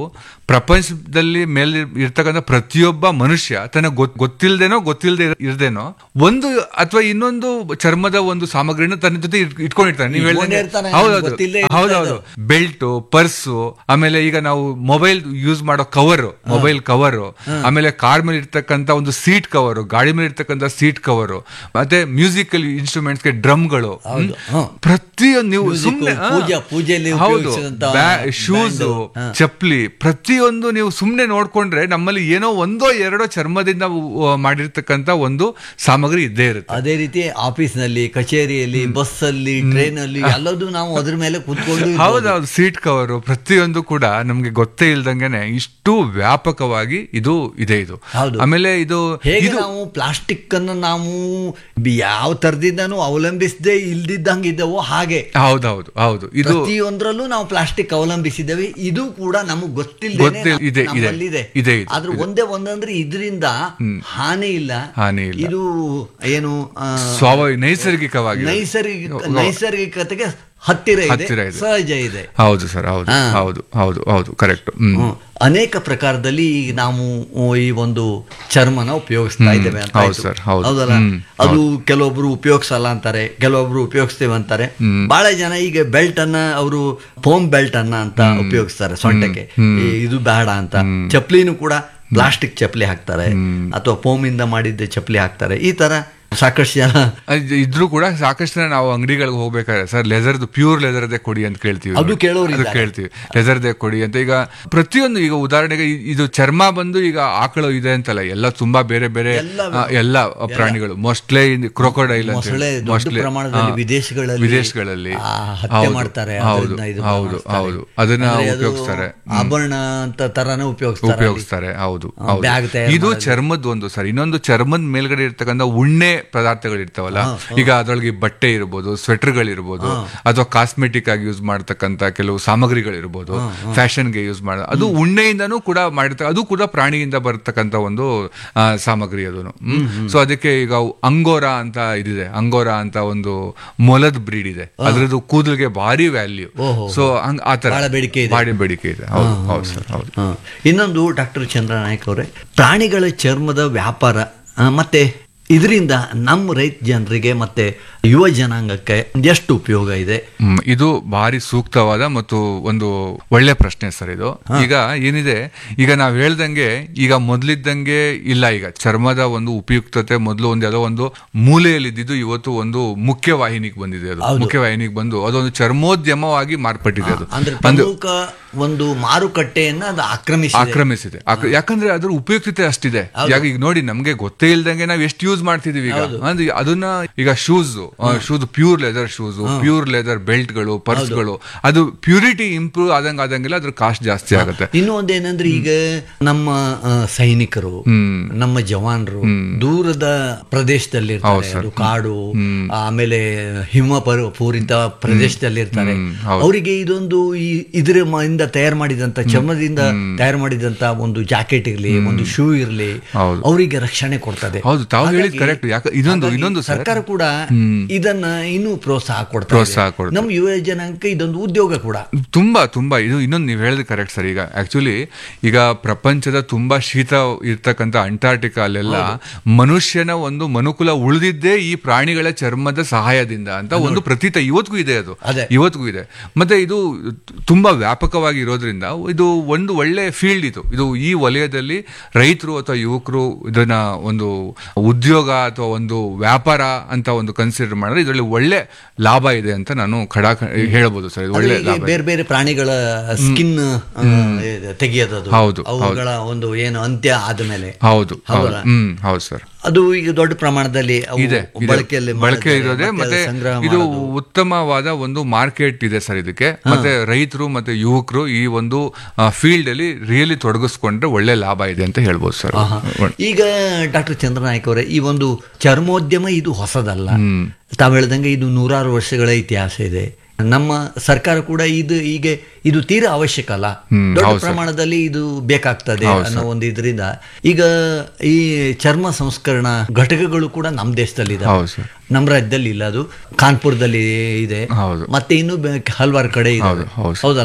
[SPEAKER 6] ಪ್ರಪಂಚದಲ್ಲಿ ಮೇಲೆ ಇರ್ತಕ್ಕಂಥ ಪ್ರತಿಯೊಬ್ಬ ಮನುಷ್ಯ ತನಗೆ ಗೊತ್ ಗೊತ್ತಿಲ್ದೇನೋ ಗೊತ್ತಿಲ್ಲದೆ ಇರ್ದೇನೋ ಒಂದು ಅಥವಾ ಇನ್ನೊಂದು ಚರ್ಮದ ಒಂದು ಸಾಮಗ್ರಿನ ತನ್ನ ಜೊತೆ ಇಟ್- ಇಟ್ಕೊಂಡಿರ್ತಾನೆ ನೀವು
[SPEAKER 5] ಇಟ್ಕೊಂಡೇ
[SPEAKER 6] ಹೇಳ್ದಂಗೆ
[SPEAKER 5] ಇರ್ತಾನೆ,
[SPEAKER 6] ಹೌದೌದು
[SPEAKER 5] ಗೊತ್ತಿಲ್ಲದೆ ಇರ್ತಾ
[SPEAKER 6] ಹೌದೌದು ಬೆಲ್ಟ್ ಪರ್ಸು ಆಮೇಲೆ ಈಗ ನಾವು ಮೊಬೈಲ್ ಯೂಸ್ ಮಾಡೋ ಕವರ್ ಮೊಬೈಲ್ ಕವರ್ ಆಮೇಲೆ ಕಾರ್ ಮೇಲೆ ಇರ್ತಕ್ಕಂಥ ಒಂದು ಸೀಟ್ ಕವರ್ ಗಾಡಿ ಮೇಲೆ ಇರ್ತಕ್ಕಂಥ ಸೀಟ್ ಕವರ್ ಮತ್ತೆ ಮ್ಯೂಸಿಕಲ್ ಇನ್ಸ್ಟ್ರೂಮೆಂಟ್ಸ್ ಗೆ ಡ್ರಮ್ಗಳು
[SPEAKER 5] ಹ.
[SPEAKER 6] ಪ್ರತಿಯೊಂದು ನೀವು
[SPEAKER 5] Music,
[SPEAKER 6] ಸುಮ್ಮನೆ
[SPEAKER 5] ಪೂಜಾ- ಪೂಜೆಯಲ್ಲಿ
[SPEAKER 6] ಹೌದು
[SPEAKER 5] ಉಪಯೋಗಿಸಿದಂತ
[SPEAKER 6] ಶೂಸ್
[SPEAKER 5] band. ಹ.
[SPEAKER 6] ಚಪ್ಪಲಿ ಪ್ರತಿಯೊಂದು ನೀವು ಸುಮ್ಮನೆ ನೋಡ್ಕೊಂಡ್ರೆ ನಮ್ಮಲ್ಲಿ ಏನೋ ಒಂದೋ ಎರಡೋ ಚರ್ಮದಿಂದ ಉ- ಮಾಡಿರ್ತಕ್ಕಂಥ ಒಂದು ಸಾಮಗ್ರಿ ಇದ್ದೇ ಇರುತ್ತೆ
[SPEAKER 5] ಅದೇ ರೀತಿ ಆಫೀಸ್ ನಲ್ಲಿ ಕಚೇರಿಯಲ್ಲಿ ಬಸ್ ಅಲ್ಲಿ ಟ್ರೈನ್ ಅಲ್ಲಿ ಎಲ್ಲದೂ ನಾವು ಅದ್ರ ಮೇಲೆ ಕೂತ್ಕೊಂಡು ಇರ್ಬೋದು.
[SPEAKER 6] ಹೌದೌದು ಸೀಟ್ ಕವರ್ ಪ್ರತಿಯೊಂದು ಕೂಡ ನಮ್ಗೆ ಗೊತ್ತೇ ಇಲ್ದಂಗೆನೆ ಇಷ್ಟು ವ್ಯಾಪಕವಾಗಿ ಇದು ಇದೆ ಇದು
[SPEAKER 5] ಹೌದು.
[SPEAKER 6] ಆಮೇಲೆ ಇದು
[SPEAKER 5] ಹೇಗೆ
[SPEAKER 6] ಇದು
[SPEAKER 5] ನಾವು ಪ್ಲಾಸ್ಟಿಕ್ ಅನ್ನು ನಾವು ಬಿ- ಯಾವ ತರದಿಂದನೂ ಅವಲಂಬಿಸದೆ ಇಲ್ದಿದ್ದಂಗೆ ಇದ್ದವೋ ಹಾಗೆ
[SPEAKER 6] ಹೌದೌದು ಹೌದು ಇದು
[SPEAKER 5] ಪ್ರತಿಯೊಂದರಲ್ಲೂ ನಾವು ಪ್ಲಾಸ್ಟಿಕ್ ಅವಲಂಬಿಸಿದ್ದೇವೆ ಇದು ಕೂಡ ನಮಗೆ
[SPEAKER 6] ಗೊತ್ತಿಲ್ಲ-
[SPEAKER 5] ಗೊತ್ತಿಲ್ಲ
[SPEAKER 6] ಇದೆ, ಇದೆ.
[SPEAKER 5] ಇದೆ
[SPEAKER 6] ಇದೆ, ಇದೆ,
[SPEAKER 5] ಆದ್ರೆ
[SPEAKER 6] ಇದೆ.
[SPEAKER 5] ಒಂದೇ ಒಂದಂದ್ರೆ ಇದರಿಂದ ಹಾನಿ ಇಲ್ಲ
[SPEAKER 6] ಹಾನಿ ಇಲ್ಲ.
[SPEAKER 5] ಇದು ಏನು ಆ,
[SPEAKER 6] ಸ್ವಾಭಾವಿಕ ನೈಸರ್ಗಿಕವಾಗಿ
[SPEAKER 5] ನೈಸರ್ಗಿಕ ನೈಸರ್ಗಿಕತೆಗೆ ಹತ್ತಿರ ಇದೆ
[SPEAKER 6] ಹತ್ತಿರ ಇದೆ.
[SPEAKER 5] ಸಹಜ ಇದೆ
[SPEAKER 6] ಹೌದು ಸರ್ ಹೌದು
[SPEAKER 5] ಹಾ.
[SPEAKER 6] ಹೌದು ಹೌದು ಹೌದು ಕರೆಕ್ಟ್ ಹ್ಮ್
[SPEAKER 5] ಹ್ಮ್. ಅನೇಕ ಪ್ರಕಾರದಲ್ಲಿ ಈಗ ನಾವು ಈ ಒಂದು ಚರ್ಮನ ಉಪಯೋಗಿಸ್ತಾ ಇದ್ದೇವೆ ಅಂತ
[SPEAKER 6] ಹೌದು
[SPEAKER 5] ಆಯ್ತು.
[SPEAKER 6] ಸರ್, ಹೌದು.
[SPEAKER 5] ಹೌದಲ್ಲ
[SPEAKER 6] ಹ್ಮ್,
[SPEAKER 5] ಅದು ಕೆಲವೊಬ್ರು ಉಪಯೋಗಿಸಲ್ಲ ಅಂತಾರೆ ಕೆಲವೊಬ್ರು ಉಪಯೋಗಿಸ್ತೇವೆ ಅಂತಾರೆ ಬಹಳ ಜನ ಈಗ ಬೆಲ್ಟ್ ಅನ್ನ ಅವರು ಫೋಮ್ ಬೆಲ್ಟ್ ಅನ್ನ ಅಂತ ಉಪಯೋಗಿಸ್ತಾರೆ ಸೊಂಟಕ್ಕೆ ಈ ಇದು ಬೇಡ ಅಂತ ಚಪ್ಲಿನೂ ಕೂಡ ಪ್ಲಾಸ್ಟಿಕ್ ಚಪ್ಪಲಿ ಹಾಕ್ತಾರೆ ಅಥವಾ ಫೋಮ್ ಇಂದ ಮಾಡಿದ್ದ ಚಪ್ಪಲಿ ಹಾಕ್ತಾರೆ ಈ ತರ ಸಾಕಷ್ಟು ಜನ
[SPEAKER 6] ಅದ್ ಇದ್ರೂ ಕೂಡ ಸಾಕಷ್ಟು ಜನ ನಾವು ಅಂಗಡಿಗಳಿಗೆ ಹೋಗ್ಬೇಕಾದ್ರೆ ಸರ್ ಲೆದರ್ದು ಪ್ಯೂರ್ ಲೆದರ್ದೇ ಕೊಡಿ ಅಂತ ಕೇಳ್ತೀವಿ
[SPEAKER 5] ಅದು ಕೇಳೋರು
[SPEAKER 6] ಅದು
[SPEAKER 5] ಇದ್ದಾರೆ.
[SPEAKER 6] ಕೇಳ್ತೀವಿ ಲೆದರ್ದೇ ಕೊಡಿ ಅಂತ ಈಗ ಪ್ರತಿಯೊಂದು ಈಗ ಉದಾಹರಣೆಗೆ ಇ- ಇದು ಚರ್ಮ ಬಂದು ಈಗ ಆಕಳು ಇದೆ ಅಂತಲ್ಲ ಎಲ್ಲ ತುಂಬಾ ಬೇರೆ ಬೇರೆ
[SPEAKER 5] ಎಲ್ಲ
[SPEAKER 6] ಆ, ಎಲ್ಲ ಪ್ರಾಣಿಗಳು ಮೊಸ್ಟ್ಲೆ ಕ್ರೊಕೊಡೈಲ್ ಅಂತ
[SPEAKER 5] ಮೊಸಳೆ
[SPEAKER 6] ಹೇಳಿ.
[SPEAKER 5] ದೊಡ್ಡ
[SPEAKER 6] ಮೊಸ್ಟ್ಲೆ,
[SPEAKER 5] ಪ್ರಮಾಣದಲ್ಲಿ
[SPEAKER 6] ಆ,
[SPEAKER 5] ವಿದೇಶಗಳಲ್ಲಿ
[SPEAKER 6] ವಿದೇಶಗಳಲ್ಲಿ
[SPEAKER 5] ಆ, ಹತ್ಯೆ
[SPEAKER 6] ಹೌದು,
[SPEAKER 5] ಮಾಡ್ತಾರೆ
[SPEAKER 6] ಹೌದು
[SPEAKER 5] ಅದರಿಂದ ಇದು
[SPEAKER 6] ಹೌದು
[SPEAKER 5] ಮಾಡಿಸ್ತಾರೆ.
[SPEAKER 6] ಹೌದು ಅದನ್ನ
[SPEAKER 5] ಅಂದ್ರೆ ಅದು
[SPEAKER 6] ಉಪಯೋಗಿಸ್ತಾರೆ
[SPEAKER 5] ಆಭರಣ ಅಂತ ತರಾನೇ ಉಪಯೋಗಿಸ್ತಾರೆ ಅಲ್ಲಿ.
[SPEAKER 6] ಉಪಯೋಗಿಸ್ತಾರೆ ಹೌದು
[SPEAKER 5] ಆ,
[SPEAKER 6] ಹೌದು.
[SPEAKER 5] ಬ್ಯಾಗ್ ತಯಾರು
[SPEAKER 6] ಇದು
[SPEAKER 5] ಮಾಡೋದು.
[SPEAKER 6] ಚರ್ಮದ ಒಂದು ಸರ್ ಇನ್ನೊಂದು ಚರ್ಮದ ಮೇಲ್ಗಡೆ ಇರ್ತಕ್ಕಂಥ ಉಣ್ಣೆ ಪದಾರ್ಥಗಳು ಇರ್ತಾವಲ್ಲ ಈಗ ಅದರೊಳಗೆ ಬಟ್ಟೆ ಇರ್ಬೋದು ಸ್ವೆಟರ್ಗಳಿರ್ಬೋದು ಅಥವಾ ಕಾಸ್ಮೆಟಿಕ್ ಆಗಿ ಯೂಸ್ ಮಾಡ್ತಕ್ಕಂಥ ಕೆಲವು ಸಾಮಗ್ರಿಗಳಿರ್ಬೋದು ಫ್ಯಾಷನ್ಗೆ ಯೂಸ್ ಮಾಡ ಅದು ಉಣ್ಣೆಯಿಂದನೂ ಕೂಡ ಮಾಡಿರ್ತ ಅದು ಕೂಡ ಪ್ರಾಣಿಯಿಂದ ಬರ್ತಕ್ಕಂಥ ಒಂದು ಆ, ಸಾಮಗ್ರಿ ಅದನ್ನು ಸೊ ಅದಕ್ಕೆ ಈಗ ಅಂಗೋರಾ ಅಂತ ಇದಿದೆ ಅಂಗೋರಾ ಅಂತ ಒಂದು ಮೊಲದ ಬ್ರೀಡ್ ಇದೆ ಅದ್ರದ್ದು ಕೂದಲಿಗೆ ಭಾರಿ ವ್ಯಾಲ್ಯೂ
[SPEAKER 5] ಓಹೋ.
[SPEAKER 6] ಸೊ ಹಂಗ ಆ ತರ
[SPEAKER 5] ಬಹಳ ಬೇಡಿಕೆ ಇದೆ.
[SPEAKER 6] ಭಾರಿ ಬೇಡಿಕೆ ಇದೆ ಹೌದು ಹೌದು ಸರ್ ಹೌದು
[SPEAKER 5] ಹ. ಇನ್ನೊಂದು ಡಾಕ್ಟರ್ ಚಂದ್ರನಾಯಕ್ ಅವರೇ ಪ್ರಾಣಿಗಳ ಚರ್ಮದ ವ್ಯಾಪಾರ ಆ, ಮತ್ತೆ ಇದರಿಂದ ನಮ್ಮ ರೈತ ಜನರಿಗೆ ಮತ್ತೆ ಯುವ ಜನಾಂಗಕ್ಕೆ ಎಷ್ಟು ಉಪಯೋಗ ಇದೆ
[SPEAKER 6] ಹ್ಮ್, ಇದು ಭಾರಿ ಸೂಕ್ತವಾದ ಮತ್ತು ಒಂದು ಒಳ್ಳೆ ಪ್ರಶ್ನೆ ಸರ್ ಇದು ಈಗ ಏನಿದೆ ಈಗ ನಾವ್ ಹೇಳ್ದಂಗೆ ಈಗ ಮೊದ್ಲಿದ್ದಂಗೆ ಇಲ್ಲ ಈಗ ಚರ್ಮದ ಒಂದು ಉಪಯುಕ್ತತೆ ಮೊದಲು ಒಂದು ಯಾವುದೋ ಒಂದು ಮೂಲೆಯಲ್ಲಿ ಇದ್ದಿದ್ದು ಇವತ್ತು ಒಂದು ಮುಖ್ಯ ವಾಹಿನಿಗೆ ಬಂದಿದೆ ಅದು ಮುಖ್ಯ ವಾಹಿನಿಗೆ ಬಂದು ಅದೊಂದು ಚರ್ಮೋದ್ಯಮವಾಗಿ ಮಾರ್ಪಟ್ಟಿದೆ ಅದು
[SPEAKER 5] ಅಂದ್ರೆ
[SPEAKER 6] ಅಂದ್ರೆ
[SPEAKER 5] ಪ್ರಮುಖ ಒಂದು ಮಾರುಕಟ್ಟೆಯನ್ನ ಅದು ಆಕ್ರಮಿಸಿ
[SPEAKER 6] ಆಕ್ರಮಿಸಿದೆ ಆಕ್ರ- ಯಾಕಂದ್ರೆ ಅದ್ರ ಉಪಯುಕ್ತತೆ ಅಷ್ಟಿದೆ ಯಾಕ ಈಗ ನೋಡಿ ನಮ್ಗೆ ಗೊತ್ತೇ ಇಲ್ದಂಗೆ ನಾವ್ ಎಷ್ಟು ಯೂಸ್ ಮಾಡ್ತಿದೀವಿ ಈಗ ಅಂದ್ರೆ ಅದನ್ನ ಈಗ shoes shoes pure leather shoes pure leather belt ಗಳು ಪರ್ಸ್ ಗಳು ಅದು ಪ್ಯೂರಿಟಿ ಇಂಪ್ರೂವ್ ಆದಂಗ ಆದಂಗೆಲ್ಲ ಅದ್ರ ಕಾಸ್ಟ್ ಜಾಸ್ತಿ ಆಗುತ್ತೆ
[SPEAKER 5] ಇನ್ನು ಒಂದೇನಂದ್ರೆ ಈಗ ನಮ್ಮ ಆ, ಸೈನಿಕರು ನಮ್ಮ ಜವಾನರು ದೂರದ ಪ್ರದೇಶದಲ್ಲಿ ಇರ್ತಾರೆ ಅದು ಕಾಡು ಆಮೇಲೆ ಹಿಮ ಪರ್- ಪೂರಿತ ಪ್ರದೇಶದಲ್ಲಿ ಇರ್ತಾರೆ ಅವರಿಗೆ ಇದೊಂದು ಈ ಇದ್ರ ಮ- ಇಂದ ತಯಾರು ಮಾಡಿದಂತ ಚರ್ಮದಿಂದ ತಯಾರು ಮಾಡಿದಂತ ಒಂದು ಜಾಕೆಟ್ ಇರ್ಲಿ ಒಂದು ಶೂ ಇರ್ಲಿ
[SPEAKER 6] ಹೌದು.
[SPEAKER 5] ಅವರಿಗೆ ರಕ್ಷಣೆ ಕೊಡ್ತದೆ
[SPEAKER 6] ಹೌದು, ತಾವು ಹೇಳಿದ್
[SPEAKER 5] ಹಾಗಾಗಿ-
[SPEAKER 6] correct. ಯಾಕ- ಇನ್ನೊಂದು-
[SPEAKER 5] ಹಾಗಾಗಿ
[SPEAKER 6] ಇನ್ನೊಂದು ಸರ್.
[SPEAKER 5] ಸರ್ಕಾರ ಕೂಡ ಇದನ್ನ ಇನ್ನೂ ಪ್ರೋತ್ಸಾಹ ಕೊಡ್ತಾ
[SPEAKER 6] ಪ್ರೋತ್ಸಾಹ
[SPEAKER 5] ಇದೆ.
[SPEAKER 6] ಕೊಡ್ತಾ
[SPEAKER 5] ನಮ್ಮ ಯುವ ಜನಾಂಗಕ್ಕೆ ಇದೊಂದು ಉದ್ಯೋಗ ಕೂಡ
[SPEAKER 6] ತುಂಬಾ ತುಂಬಾ ಇದು ಇನ್ನೊಂದು ನೀವು ಹೇಳಿದ ಕರೆಕ್ಟ್ ಸರ್ ಈಗ ಆಕ್ಚುಲಿ ಈಗ ಪ್ರಪಂಚದ ತುಂಬಾ ಶೀತ ಇರ್ತಕ್ಕಂಥ ಅಂಟಾರ್ಟಿಕಾ ಅಲ್ಲೆಲ್ಲ ಮನುಷ್ಯನ ಒಂದು ಮನುಕುಲ ಉಳಿದಿದ್ದೇ ಈ ಪ್ರಾಣಿಗಳ ಚರ್ಮದ ಸಹಾಯದಿಂದ ಅಂತ ಒಂದು ಪ್ರತೀತ ಇವತ್ತಿಗೂ ಇದೆ ಅದು
[SPEAKER 5] ಅದೇ.
[SPEAKER 6] ಇವತ್ತಿಗೂ ಇದೆ ಮತ್ತೆ ಇದು ತುಂಬಾ ವ್ಯಾಪಕವಾಗಿ ಇರೋದ್ರಿಂದ ಇದು ಒಂದು ಒಳ್ಳೆ ಫೀಲ್ಡ್ ಇದು ಇದು ಈ ವಲಯದಲ್ಲಿ ರೈತರು ಅಥವಾ ಯುವಕರು ಇದನ್ನ ಒಂದು ಉದ್ಯೋಗ ಅಥವಾ ಒಂದು ವ್ಯಾಪಾರ ಅಂತ ಒಂದು ಕನ್ಸಿಡರ್ ಮಾಡಿದ್ರೆ ಇದರಲ್ಲಿ ಒಳ್ಳೆ ಲಾಭ ಇದೆ ಅಂತ ನಾನು ಖಡಾ ಹೇಳ್ಬೋದು ಸರ್ ಇದು
[SPEAKER 5] ಅದು
[SPEAKER 6] ಒಳ್ಳೆ
[SPEAKER 5] ಈಗ
[SPEAKER 6] ಲಾಭ ಇದೆ.
[SPEAKER 5] ಬೇರೆ ಬೇರೆ ಪ್ರಾಣಿಗಳ ಸ್ಕಿನ್ ತೆಗೆಯೋದು
[SPEAKER 6] ಹೌದು,
[SPEAKER 5] ಅವುಗಳ ಒಂದು ಏನು ಅಂತ್ಯ ಆದ್ಮೇಲೆ
[SPEAKER 6] ಹೌದು ಹೌದು
[SPEAKER 5] ಹೌದಲ್ಲ?
[SPEAKER 6] ಹ್ಮ್ ಹೌದು ಸರ್
[SPEAKER 5] ಅದು ಈಗ ದೊಡ್ಡ ಪ್ರಮಾಣದಲ್ಲಿ ಅವು
[SPEAKER 6] ಇದೆ ಇದೆ.
[SPEAKER 5] ಬಳಕೆಯಲ್ಲಿ
[SPEAKER 6] ಬಳಕೆ
[SPEAKER 5] ಮಾಡಿದ್ದಾರೆ,
[SPEAKER 6] ಇರೋದೇ
[SPEAKER 5] ಮತ್ತೆ
[SPEAKER 6] ಮತ್ತೆ
[SPEAKER 5] ಅದು ಸಂಗ್ರಹ
[SPEAKER 6] ಇದು
[SPEAKER 5] ಮಾಡೋದು.
[SPEAKER 6] ಉತ್ತಮವಾದ ಒಂದು ಮಾರ್ಕೆಟ್ ಇದೆ ಸರ್ ಇದಕ್ಕೆ ಮತ್ತೆ ರೈತರು ಮತ್ತೆ ಯುವಕರು ಈ ಒಂದು ಫೀಲ್ಡ್ ಅಲ್ಲಿ ರಿಯಲಿ ತೊಡಗಿಸ್ಕೊಂಡ್ರೆ ಒಳ್ಳೆ ಲಾಭ ಇದೆ ಅಂತ ಹೇಳ್ಬೋದು ಸರ್
[SPEAKER 5] ಈಗ ಡಾಕ್ಟರ್ ಚಂದ್ರನಾಯಕ್ ಅವರೇ ಈ ಒಂದು ಚರ್ಮೋದ್ಯಮ ಇದು ಹೊಸದಲ್ಲ ತಾವು ಹೇಳ್ದಂಗೆ ಇದು ನೂರಾರು ವರ್ಷಗಳ ಇತಿಹಾಸ ಇದೆ ನಮ್ಮ ಸರ್ಕಾರ ಕೂಡ ಇದು ಈಗ ಇದು ತೀರಾ ಅವಶ್ಯಕ ಅಲ್ಲ ದೊಡ್ಡ
[SPEAKER 6] ಹೌದು ಸರ್.
[SPEAKER 5] ಪ್ರಮಾಣದಲ್ಲಿ ಇದು ಬೇಕಾಗ್ತದೆ
[SPEAKER 6] ಹೌದು
[SPEAKER 5] ಅನ್ನೋ ಒಂದು ಇದರಿಂದ ಈಗ ಈ ಚರ್ಮ ಸಂಸ್ಕರಣಾ ಘಟಕಗಳು ಕೂಡ ನಮ್ಮ ದೇಶದಲ್ಲಿ ಇದೆ
[SPEAKER 6] ಹೌದು ಸರ್.
[SPEAKER 5] ನಮ್ಮ ರಾಜ್ಯದಲ್ಲಿ ಇಲ್ಲ ಅದು ಕಾನ್ಪುರದಲ್ಲಿ ಇದೆ
[SPEAKER 6] ಹೌದು.
[SPEAKER 5] ಮತ್ತೆ ಇನ್ನು ಬೆ- ಹಲವಾರು ಕಡೆ ಇದೆ
[SPEAKER 6] ಹೌದು, ಹೌದು.
[SPEAKER 5] ಹೌದಲ್ಲ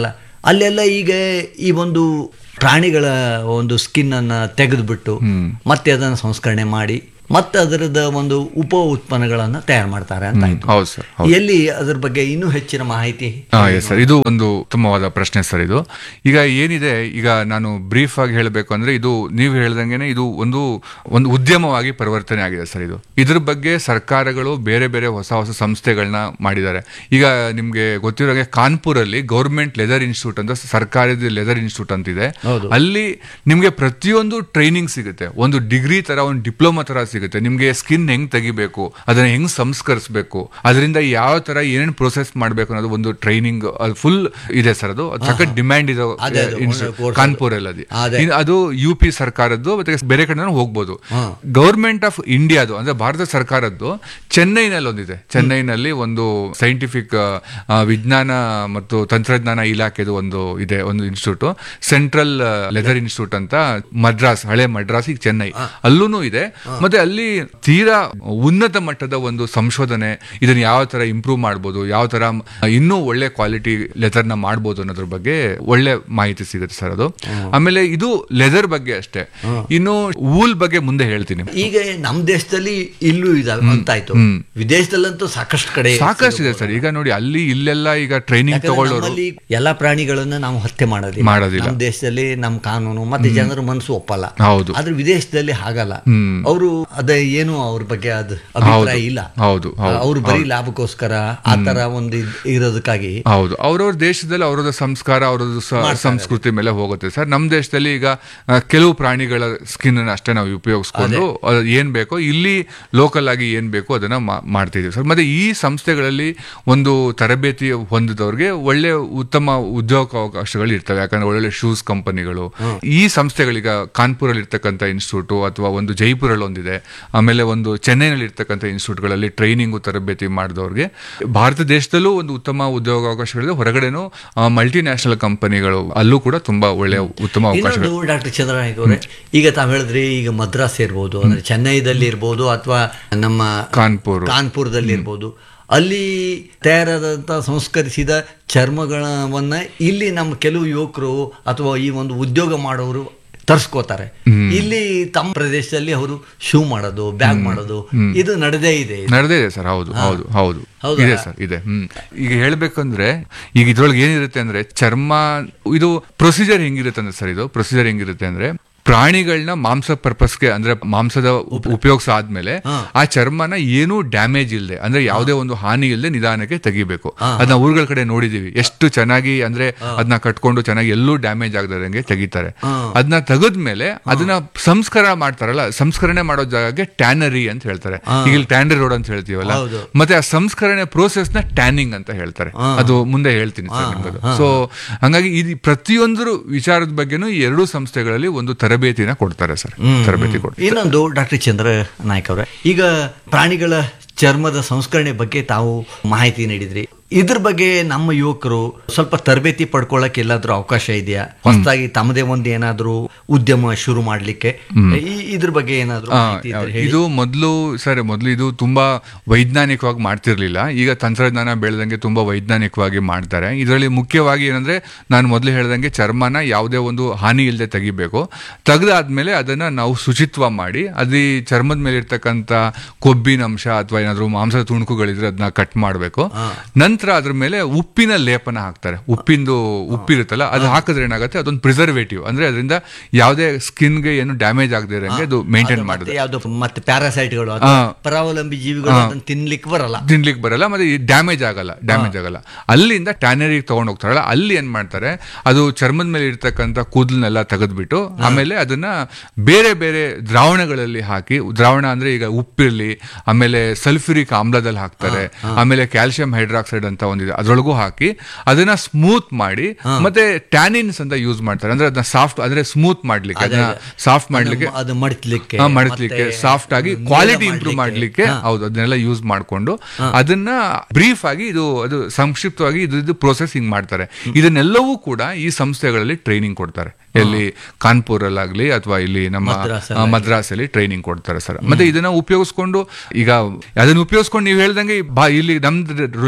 [SPEAKER 5] ಅಲ್ಲೆಲ್ಲ ಈಗ ಈ ಒಂದು ಪ್ರಾಣಿಗಳ ಒಂದು ಸ್ಕಿನ್ ಅನ್ನ ತೆಗೆದುಬಿಟ್ಟು ಮತ್ತೆ ಅದನ್ನು ಸಂಸ್ಕರಣೆ ಮಾಡಿ ಮತ್ತೆ ಅದರದ ಒಂದು ಉಪ ಉತ್ಪನ್ನಗಳನ್ನ ತಯಾರು ಮಾಡ್ತಾರೆ ಅಂತ ಆಯ್ತು
[SPEAKER 6] ಹೌದು ಸರ್ ಹೌದು
[SPEAKER 5] ಎಲ್ಲಿ ಅದ್ರ ಬಗ್ಗೆ ಇನ್ನೂ ಹೆಚ್ಚಿನ ಮಾಹಿತಿ
[SPEAKER 6] ಹಾ ಎಸ್ ಸರ್ ಇದು ಒಂದು ಉತ್ತಮವಾದ ಪ್ರಶ್ನೆ ಸರ್ ಇದು ಈಗ ಏನಿದೆ ಈಗ ನಾನು ಬ್ರೀಫ್ ಆಗಿ ಹೇಳಬೇಕು ಅಂದ್ರೆ ಇದು ನೀವು ಹೇಳ್ದಂಗೆನೆ ಇದು ಒಂದು ಒಂದು ಉದ್ಯಮವಾಗಿ ಪರಿವರ್ತನೆ ಆಗಿದೆ ಸರ್ ಇದು ಇದ್ರ ಬಗ್ಗೆ ಸರ್ಕಾರಗಳು ಬೇರೆ ಬೇರೆ ಹೊಸ ಹೊಸ ಸಂಸ್ಥೆಗಳನ್ನ ಮಾಡಿದ್ದಾರೆ ಈಗ ನಿಮ್ಗೆ ಗೊತ್ತಿರೋಗೆ ಕಾನ್ಪುರಲ್ಲಿ ಗೌರ್ಮೆಂಟ್ ಲೆದರ್ ಇನ್ಸ್ಟಿಟ್ಯೂಟ್ ಅಂತ ಸರ್ಕಾರದ ಲೆದರ್ ಇನ್ಸ್ಟಿಟ್ಯೂಟ್ ಅಂತ ಇದೆ ಅಲ್ಲಿ ನಿಮ್ಗೆ ಪ್ರತಿಯೊಂದು ಟ್ರೈನಿಂಗ್ ಸಿಗುತ್ತೆ ಒಂದು ಡಿಗ್ರಿ ತರ ಒಂದು ಡಿಪ್ಲೊಮಾ ತರ ಸಿಗುತ್ತೆ ನಿಮ್ಗೆ ಸ್ಕಿನ್ ಹೆಂಗ್ ತೆಗಿಬೇಕು ಅದನ್ನ ಹೆಂಗ್ ಸಂಸ್ಕರಿಸಬೇಕು ಅದರಿಂದ ಯಾವ ತರ ಏನೇನು ಪ್ರೊಸೆಸ್ ಮಾಡ್ಬೇಕು ಅನ್ನೋದು ಒಂದು ಟ್ರೈನಿಂಗ್ ಅದು ಫುಲ್ ಇದೆ ಸರ್ ಅದು ಅದು ಸಖತ್ ಡಿಮ್ಯಾಂಡ್ ಇದೆ
[SPEAKER 5] ಅದೇ ಅದು,
[SPEAKER 6] ಇನ್ಸ್ಟಿಟ್ಯೂಟ್
[SPEAKER 5] course
[SPEAKER 6] ಕಾನ್ಪುರ್ ಅಲ್ಲಿ
[SPEAKER 5] ಅದೇ.
[SPEAKER 6] ಇನ್ನು ಅದು ಯು ಪಿ ಸರ್ಕಾರದ್ದು ಮತ್ತೆ ಬೇರೆ ಕಡೆ ಹೋಗ್ಬೋದು ಗೌರ್ಮೆಂಟ್ ಆಫ್ ಇಂಡಿಯಾದು ಅಂದ್ರೆ ಭಾರತ ಸರ್ಕಾರದ್ದು ಚೆನ್ನೈನಲ್ಲಿ ಒಂದಿದೆ ಚೆನ್ನೈನಲ್ಲಿ ಒಂದು ಸೈಂಟಿಫಿಕ್ ವಿಜ್ಞಾನ ಮತ್ತು ತಂತ್ರಜ್ಞಾನ ಇಲಾಖೆದು ಒಂದು ಇದೆ ಒಂದು ಇನ್ಸ್ಟಿಟ್ಯೂಟ್ ಸೆಂಟ್ರಲ್ ಲೆದರ್ ಇನ್ಸ್ಟಿಟ್ಯೂಟ್ ಅಂತ ಮದ್ರಾಸ್ ಹಳೆ ಮದ್ರಾಸ್ ಈಗ ಚೆನ್ನೈ ಅಲ್ಲೂ ಇದೆ ಮತ್ತೆ ಅಲ್ಲಿ ತೀರಾ ಉನ್ನತ ಮಟ್ಟದ ಒಂದು ಸಂಶೋಧನೆ ಇದನ್ನ ಯಾವ ತರ ಇಂಪ್ರೂವ್ ಮಾಡ್ಬೋದು ಯಾವ ತರ ಇನ್ನೂ ಒಳ್ಳೆ ಕ್ವಾಲಿಟಿ ಲೆದರ್ ನ ಮಾಡ್ಬೋದು ಅನ್ನೋದ್ರ ಬಗ್ಗೆ ಒಳ್ಳೆ ಮಾಹಿತಿ ಸಿಗುತ್ತೆ ಸರ್ ಅದು ಆಮೇಲೆ ಇದು ಲೆದರ್ ಬಗ್ಗೆ ಅಷ್ಟೇ ಇನ್ನು ವೂಲ್ ಬಗ್ಗೆ ಮುಂದೆ ಹೇಳ್ತೀನಿ
[SPEAKER 5] ಈಗ ನಮ್ಮ ದೇಶದಲ್ಲಿ ಇಲ್ಲೂ ಇದಾವೆ ಅಂತಾಯ್ತು ವಿದೇಶದಲ್ಲಂತೂ ಸಾಕಷ್ಟು ಕಡೆ
[SPEAKER 6] ಸಾಕಷ್ಟು ಇದೆ ಸರ್ ಈಗ ನೋಡಿ ಅಲ್ಲಿ ಇಲ್ಲೆಲ್ಲ ಈಗ ಟ್ರೈನಿಂಗ್
[SPEAKER 5] ಯಾಕಂದ್ರೆ
[SPEAKER 6] ತಗೊಳ್ಳೋರು
[SPEAKER 5] ನಮ್ಮಲ್ಲಿ ಎಲ್ಲಾ ಪ್ರಾಣಿಗಳನ್ನ ನಾವು ಹತ್ಯೆ ಮಾಡೋದಿಲ್ಲ
[SPEAKER 6] ಮಾಡೋದಿಲ್ಲ.
[SPEAKER 5] ನಮ್ಮ ದೇಶದಲ್ಲಿ ನಮ್ಮ ಕಾನೂನು ಮತ್ತೆ ಜನರ ಮನಸ್ಸು ಒಪ್ಪಲ್ಲ
[SPEAKER 6] ಹೌದು.
[SPEAKER 5] ಆದ್ರೆ ವಿದೇಶದಲ್ಲಿ ಹಾಗಲ್ಲ ಅವರು ಅದ ಏನು ಅವ್ರ ಬಗ್ಗೆ ಅದು ಅಭಿಪ್ರಾಯ ಇಲ್ಲ
[SPEAKER 6] ಹೌದು, ಹೌದು,
[SPEAKER 5] ಅವರು ಬರೀ ಲಾಭಕ್ಕೋಸ್ಕರ ಆ ತರ ಒಂದು ಇದ್- ಇರೋದಕ್ಕಾಗಿ
[SPEAKER 6] ಹೌದು ಅವ್ರವ್ರ ದೇಶದಲ್ಲಿ ಅವ್ರವ್ರ ಸಂಸ್ಕಾರ ಅವ್ರದ್ದು ಸ- ಸಂಸ್ಕೃತಿ ಮೇಲೆ ಹೋಗುತ್ತೆ ಸರ್ ನಮ್ಮ ದೇಶದಲ್ಲಿ ಈಗ ಆ, ಕೆಲವು ಪ್ರಾಣಿಗಳ ಸ್ಕಿನ್ ಅಷ್ಟೇ ನಾವು ಉಪಯೋಗಿಸ್ಕೊಂಡು ಅದು ಏನ್ ಬೇಕೋ ಇಲ್ಲಿ ಲೋಕಲ್ ಆಗಿ ಏನ್ ಬೇಕೋ ಅದನ್ನ ಮಾ- ಮಾಡ್ತಿದೀವಿ ಸರ್ ಮತ್ತೆ ಈ ಸಂಸ್ಥೆಗಳಲ್ಲಿ ಒಂದು ತರಬೇತಿ ಹೊಂದಿದವ್ರಿಗೆ ಒಳ್ಳೆ ಉತ್ತಮ ಉದ್ಯೋಗ ಅವಕಾಶಗಳು ಇರ್ತವೆ ಯಾಕಂದ್ರೆ ಒಳ್ಳೊಳ್ಳೆ ಶೂಸ್ ಕಂಪನಿಗಳು ಈ ಸಂಸ್ಥೆಗಳೀಗ ಕಾನ್ಪುರಲ್ಲಿ ಇರ್ತಕ್ಕಂಥ ಇನ್ಸ್ಟಿಟ್ಯೂಟ್ ಅಥವಾ ಒಂದು ಜೈಪುರಲ್ಲಿ ಒಂದಿದೆ ಆಮೇಲೆ ಒಂದು ಚೆನ್ನೈನಲ್ಲಿ ಇರ್ತಕ್ಕಂಥ ಇನ್ಸ್ಟಿಟ್ಯೂಟ್ಗಳಲ್ಲಿ ಟ್ರೈನಿಂಗು ತರಬೇತಿ ಮಾಡಿದವ್ರಿಗೆ ಭಾರತ ದೇಶದಲ್ಲೂ ಒಂದು ಉತ್ತಮ ಉದ್ಯೋಗಾವಕಾಶಗಳಿದೆ ಹೊರಗಡೆನೂ ಮಲ್ಟಿ ನ್ಯಾಷನಲ್ ಕಂಪನಿಗಳು ಅಲ್ಲೂ ಕೂಡ ತುಂಬಾ ಒಳ್ಳೆಯ ಉತ್ತಮ ಅವಕಾಶಗಳು
[SPEAKER 5] ಇನ್ನೊಂದು ಡಾಕ್ಟರ್ ಚಂದ್ರನಾಯ್ಕ ಅವರೇ ಈಗ ತಾವ್ ಹೇಳಿದ್ರಿ ಈಗ ಮದ್ರಾಸ್ ಇರ್ಬೋದು ಅಂದ್ರೆ ಚೆನ್ನೈದಲ್ಲಿ ಇರ್ಬೋದು ಅಥವಾ ನಮ್ಮ
[SPEAKER 6] ಕಾನ್ಪುರ್
[SPEAKER 5] ಕಾನ್ಪುರದಲ್ಲಿ ಇರ್ಬೋದು ಅಲ್ಲಿ ತಯಾರಾದಂಥ ಸಂಸ್ಕರಿಸಿದ ಚರ್ಮಗಳವನ್ನ ಇಲ್ಲಿ ನಮ್ಮ ಕೆಲವು ಯುವಕರು ಅಥವಾ ಈ ಒಂದು ಉದ್ಯೋಗ ಮಾಡೋರು ತರ್ಸ್ಕೋತಾರೆ ಇಲ್ಲಿ ತಮ್ಮ ಪ್ರದೇಶದಲ್ಲಿ ಅವರು ಶೂ ಮಾಡೋದು ಬ್ಯಾಗ್ ಮಾಡೋದು ಇದು ನಡೆದೇ ಇದೆ
[SPEAKER 6] ನಡೆದೇ ಇದೆ ಸರ್ ಹೌದು ಹೌದು ಹೌದು
[SPEAKER 5] ಹೌದಾ?
[SPEAKER 6] ಇದೆ ಸರ್ ಇದೆ ಹ್ಮ್ ಈಗ ಹೇಳ್ಬೇಕಂದ್ರೆ ಈಗ ಇದ್ರೊಳಗೆ ಏನಿರುತ್ತೆ ಅಂದ್ರೆ ಚರ್ಮ ಇದು ಪ್ರೊಸೀಜರ್ ಹೆಂಗಿರುತ್ತೆ ಅಂದ್ರೆ ಸರ್ ಇದು ಪ್ರೊಸೀಜರ್ ಹೆಂಗಿರುತ್ತೆ ಅಂದ್ರೆ ಪ್ರಾಣಿಗಳನ್ನ ಮಾಂಸ ಪರ್ಪಸ್ಗೆ ಅಂದ್ರೆ ಮಾಂಸದ ಉಪ- ಉಪಯೋಗಿಸ ಆದ್ಮೇಲೆ ಆ ಚರ್ಮನ ಏನೂ ಡ್ಯಾಮೇಜ್ ಇಲ್ಲದೆ ಅಂದ್ರೆ ಯಾವುದೇ ಒಂದು ಹಾನಿ ಇಲ್ಲದೆ ನಿಧಾನಕ್ಕೆ ತೆಗಿಬೇಕು ಅದನ್ನ ಊರುಗಳ ಕಡೆ ನೋಡಿದೀವಿ ಎಷ್ಟು ಚೆನ್ನಾಗಿ ಅಂದ್ರೆ ಅದನ್ನ ಕಟ್ಕೊಂಡು ಚೆನ್ನಾಗಿ ಎಲ್ಲೂ ಡ್ಯಾಮೇಜ್ ಆಗದಂಗೆ ತೆಗಿತಾರೆ ಅದನ್ನ ತೆಗೆದ್ಮೇಲೆ ಅದನ್ನ ಸಂಸ್ಕರಣ ಮಾಡ್ತಾರಲ್ಲ ಸಂಸ್ಕರಣೆ ಮಾಡೋ ಜಾಗಕ್ಕೆ ಟ್ಯಾನರಿ ಅಂತ ಹೇಳ್ತಾರೆ ಈಗ ಇಲ್ಲಿ ಟ್ಯಾನರಿ ರೋಡ್ ಅಂತ ಹೇಳ್ತೀವಲ್ಲ
[SPEAKER 5] ಹೌದು.
[SPEAKER 6] ಮತ್ತೆ ಆ ಸಂಸ್ಕರಣೆ ಪ್ರೋಸೆಸ್ ನ ಟ್ಯಾನಿಂಗ್ ಅಂತ ಹೇಳ್ತಾರೆ ಅದು ಮುಂದೆ ಹೇಳ್ತೀನಿ ಸರ್ ನಿಮ್ಗದು ಸೊ ಹಂಗಾಗಿ ಇದು ಪ್ರತಿಯೊಂದು ವಿಚಾರದ ಬಗ್ಗೆನೂ ಈ ಎರಡೂ ಸಂಸ್ಥೆಗಳಲ್ಲಿ ಒಂದು ತರಬೇತಿನ ಕೊಡ್ತಾರೆ ಸರ್ ತರಬೇತಿ ಕೊಡ್ತಾರೆ
[SPEAKER 5] ಇನ್ನೊಂದು ಡಾಕ್ಟರ್ ಚಂದ್ರ ನಾಯ್ಕ ಅವರೇ ಈಗ ಪ್ರಾಣಿಗಳ ಚರ್ಮದ ಸಂಸ್ಕರಣೆ ಬಗ್ಗೆ ತಾವು ಮಾಹಿತಿ ನೀಡಿದ್ರಿ ಇದ್ರ ಬಗ್ಗೆ ನಮ್ಮ ಯುವಕರು ಸ್ವಲ್ಪ ತರಬೇತಿ ಪಡ್ಕೊಳ್ಳಕ್ಕೆ ಎಲ್ಲಾದ್ರೂ ಅವಕಾಶ ಇದೆಯಾ ಹೊಸದಾಗಿ ತಮ್ಮದೇ ಒಂದು ಏನಾದ್ರೂ ಉದ್ಯಮ ಶುರು ಮಾಡ್ಲಿಕ್ಕೆ ಈ- ಇದ್ರ ಬಗ್ಗೆ ಏನಾದ್ರೂ
[SPEAKER 6] ಆ,
[SPEAKER 5] ಮಾಹಿತಿ ಇದ್ರೆ ಹೇಳಿ.
[SPEAKER 6] ಇದು ಮೊದಲು ಸರ್ ಮೊದಲು ಇದು ತುಂಬಾ ವೈಜ್ಞಾನಿಕವಾಗಿ ಮಾಡ್ತಿರ್ಲಿಲ್ಲ ಈಗ ತಂತ್ರಜ್ಞಾನ ಬೆಳೆದಂಗೆ ತುಂಬಾ ವೈಜ್ಞಾನಿಕವಾಗಿ ಮಾಡ್ತಾರೆ ಇದರಲ್ಲಿ ಮುಖ್ಯವಾಗಿ ಏನಂದ್ರೆ ನಾನು ಮೊದಲು ಹೇಳ್ದಂಗೆ ಚರ್ಮನ ಯಾವುದೇ ಒಂದು ಹಾನಿ ಇಲ್ಲದೆ ತೆಗಿಬೇಕು ತೆಗೆದಾದ್ಮೇಲೆ ಅದನ್ನ ನಾವು ಶುಚಿತ್ವ ಮಾಡಿ ಅಲ್ಲಿ ಚರ್ಮದ ಮೇಲೆ ಇರ್ತಕ್ಕಂಥ ಕೊಬ್ಬಿನ ಅಂಶ ಅಥವಾ ಏನಾದ್ರು ಮಾಂಸದ ತುಣುಕುಗಳಿದ್ರೆ ಅದನ್ನ ಕಟ್ ಮಾಡಬೇಕು ನಂತರ ಅದ್ರ ಮೇಲೆ ಉಪ್ಪಿನ ಲೇಪನ ಹಾಕ್ತಾರೆ ಉಪ್ಪಿಂದು ಉಪ್ಪಿರುತ್ತಲ್ಲ ಅದು ಹಾಕಿದ್ರೆ ಏನಾಗುತ್ತೆ ಅದೊಂದು ಪ್ರಿಸರ್ವೇಟಿವ್ ಅಂದ್ರೆ ಅದರಿಂದ ಯಾವುದೇ ಸ್ಕಿನ್ಗೆ ಏನು ಡ್ಯಾಮೇಜ್ ಆಗದೆ ಇರಂಗೆ ಅದು ಮೇಂಟೈನ್
[SPEAKER 5] ಅದು
[SPEAKER 6] ಮಾಡುತ್ತೆ
[SPEAKER 5] ಮತ್ತೆ ಯಾವ್ದು ಮತ್ತೆ ಪ್ಯಾರಾಸೈಟ್ಗಳು
[SPEAKER 6] ಆ.
[SPEAKER 5] ಪರಾವಲಂಬಿ ಜೀವಿಗಳು ಅದನ್ನ ತಿನ್ಲಿಕ್ಕೆ ಬರಲ್ಲ
[SPEAKER 6] ತಿನ್ಲಿಕ್ಕೆ ಬರಲ್ಲ ಮತ್ತೆ ಡ್ಯಾಮೇಜ್ ಆಗಲ್ಲ ಡ್ಯಾಮೇಜ್ ಆಗಲ್ಲ ಅಲ್ಲಿಂದ ಟ್ಯಾನರಿಗೆ ತಗೊಂಡ್ ಹೋಗ್ತಾರಲ್ಲ ಅಲ್ಲಿ ಏನ್ ಮಾಡ್ತಾರೆ ಅದು ಚರ್ಮದ ಮೇಲೆ ಇರ್ತಕ್ಕಂಥ ಕೂದಲನ್ನೆಲ್ಲ ತೆಗೆದ್ಬಿಟ್ಟು ಆಮೇಲೆ ಅದನ್ನ ಬೇರೆ ಬೇರೆ ದ್ರಾವಣಗಳಲ್ಲಿ ಹಾಕಿ ದ್ರಾವಣ ಅಂದ್ರೆ ಈಗ ಉಪ್ಪಿರ್ಲಿ ಆಮೇಲೆ ಸಲ್ಫ್ಯೂರಿಕ್ ಆಮ್ಲದಲ್ಲಿ ಹಾಕ್ತಾರೆ ಆಮೇಲೆ ಕ್ಯಾಲ್ಸಿಯಂ ಹೈಡ್ರಾಕ್ಸೈಡ್ ಅಂತ ಒಂದಿದೆ ಅದ್ರೊಳಗೂ ಹಾಕಿ ಅದನ್ನ ಸ್ಮೂತ್ ಮಾಡಿ ಮತ್ತೆ ಟ್ಯಾನಿನ್ಸ್ ಅಂತ ಯೂಸ್ ಮಾಡ್ತಾರೆ ಅಂದ್ರೆ ಅದನ್ನ ಸಾಫ್ಟ್ ಅಂದ್ರೆ ಸ್ಮೂತ್ ಮಾಡ್ಲಿಕ್ಕೆ ಅದನ್ನ ಸಾಫ್ಟ್ ಮಾಡ್ಲಿಕ್ಕೆ
[SPEAKER 5] ಅದು- ಅದು ಮಡಿಸ್ಲಿಕ್ಕೆ
[SPEAKER 6] ಹಾ, ಮಡಚ್ಲಿಕ್ಕೆ
[SPEAKER 5] ಮತ್ತೆ
[SPEAKER 6] ಸಾಫ್ಟ್ ಆಗಿ
[SPEAKER 5] ನೇರ
[SPEAKER 6] ಕ್ವಾಲಿಟಿ ಇಂಪ್ರೂವ್
[SPEAKER 5] ಮಾಡ್ಲಿಕ್ಕೆ.
[SPEAKER 6] ಮಾಡ್ಲಿಕ್ಕೆ ಹೌದು ಅದನ್ನೆಲ್ಲ ಯೂಸ್ ಮಾಡ್ಕೊಂಡು ಅದನ್ನ ಬ್ರೀಫ್ ಆಗಿ ಇದು ಅದು ಸಂಕ್ಷಿಪ್ತವಾಗಿ ಇದು ಇದು ಪ್ರೊಸೆಸಿಂಗ್ ಮಾಡ್ತಾರೆ ಇದನ್ನೆಲ್ಲವೂ ಕೂಡ ಈ ಸಂಸ್ಥೆಗಳಲ್ಲಿ ಟ್ರೈನಿಂಗ್ ಕೊಡ್ತಾರೆ ಎಲ್ಲಿ ಕಾನ್ಪುರಲ್ಲಾಗ್ಲಿ ಅಥವಾ ಇಲ್ಲಿ ನಮ್ಮ
[SPEAKER 5] ಮದ್ರಾಸಲ್ಲಿ
[SPEAKER 6] ಆ, ಮದ್ರಾಸಲ್ಲಿ ಟ್ರೈನಿಂಗ್ ಕೊಡ್ತಾರೆ ಸರ್ ಮತ್ತೆ ಇದನ್ನ ಉಪಯೋಗಿಸ್ಕೊಂಡು ಈಗ ಅದನ್ನ ಉಪಯೋಗಿಸ್ಕೊಂಡು ನೀವು ಹೇಳ್ದಂಗೆ ಬಾ ಇಲ್ಲಿ ನಮ್ದು ಲೋಕಲ್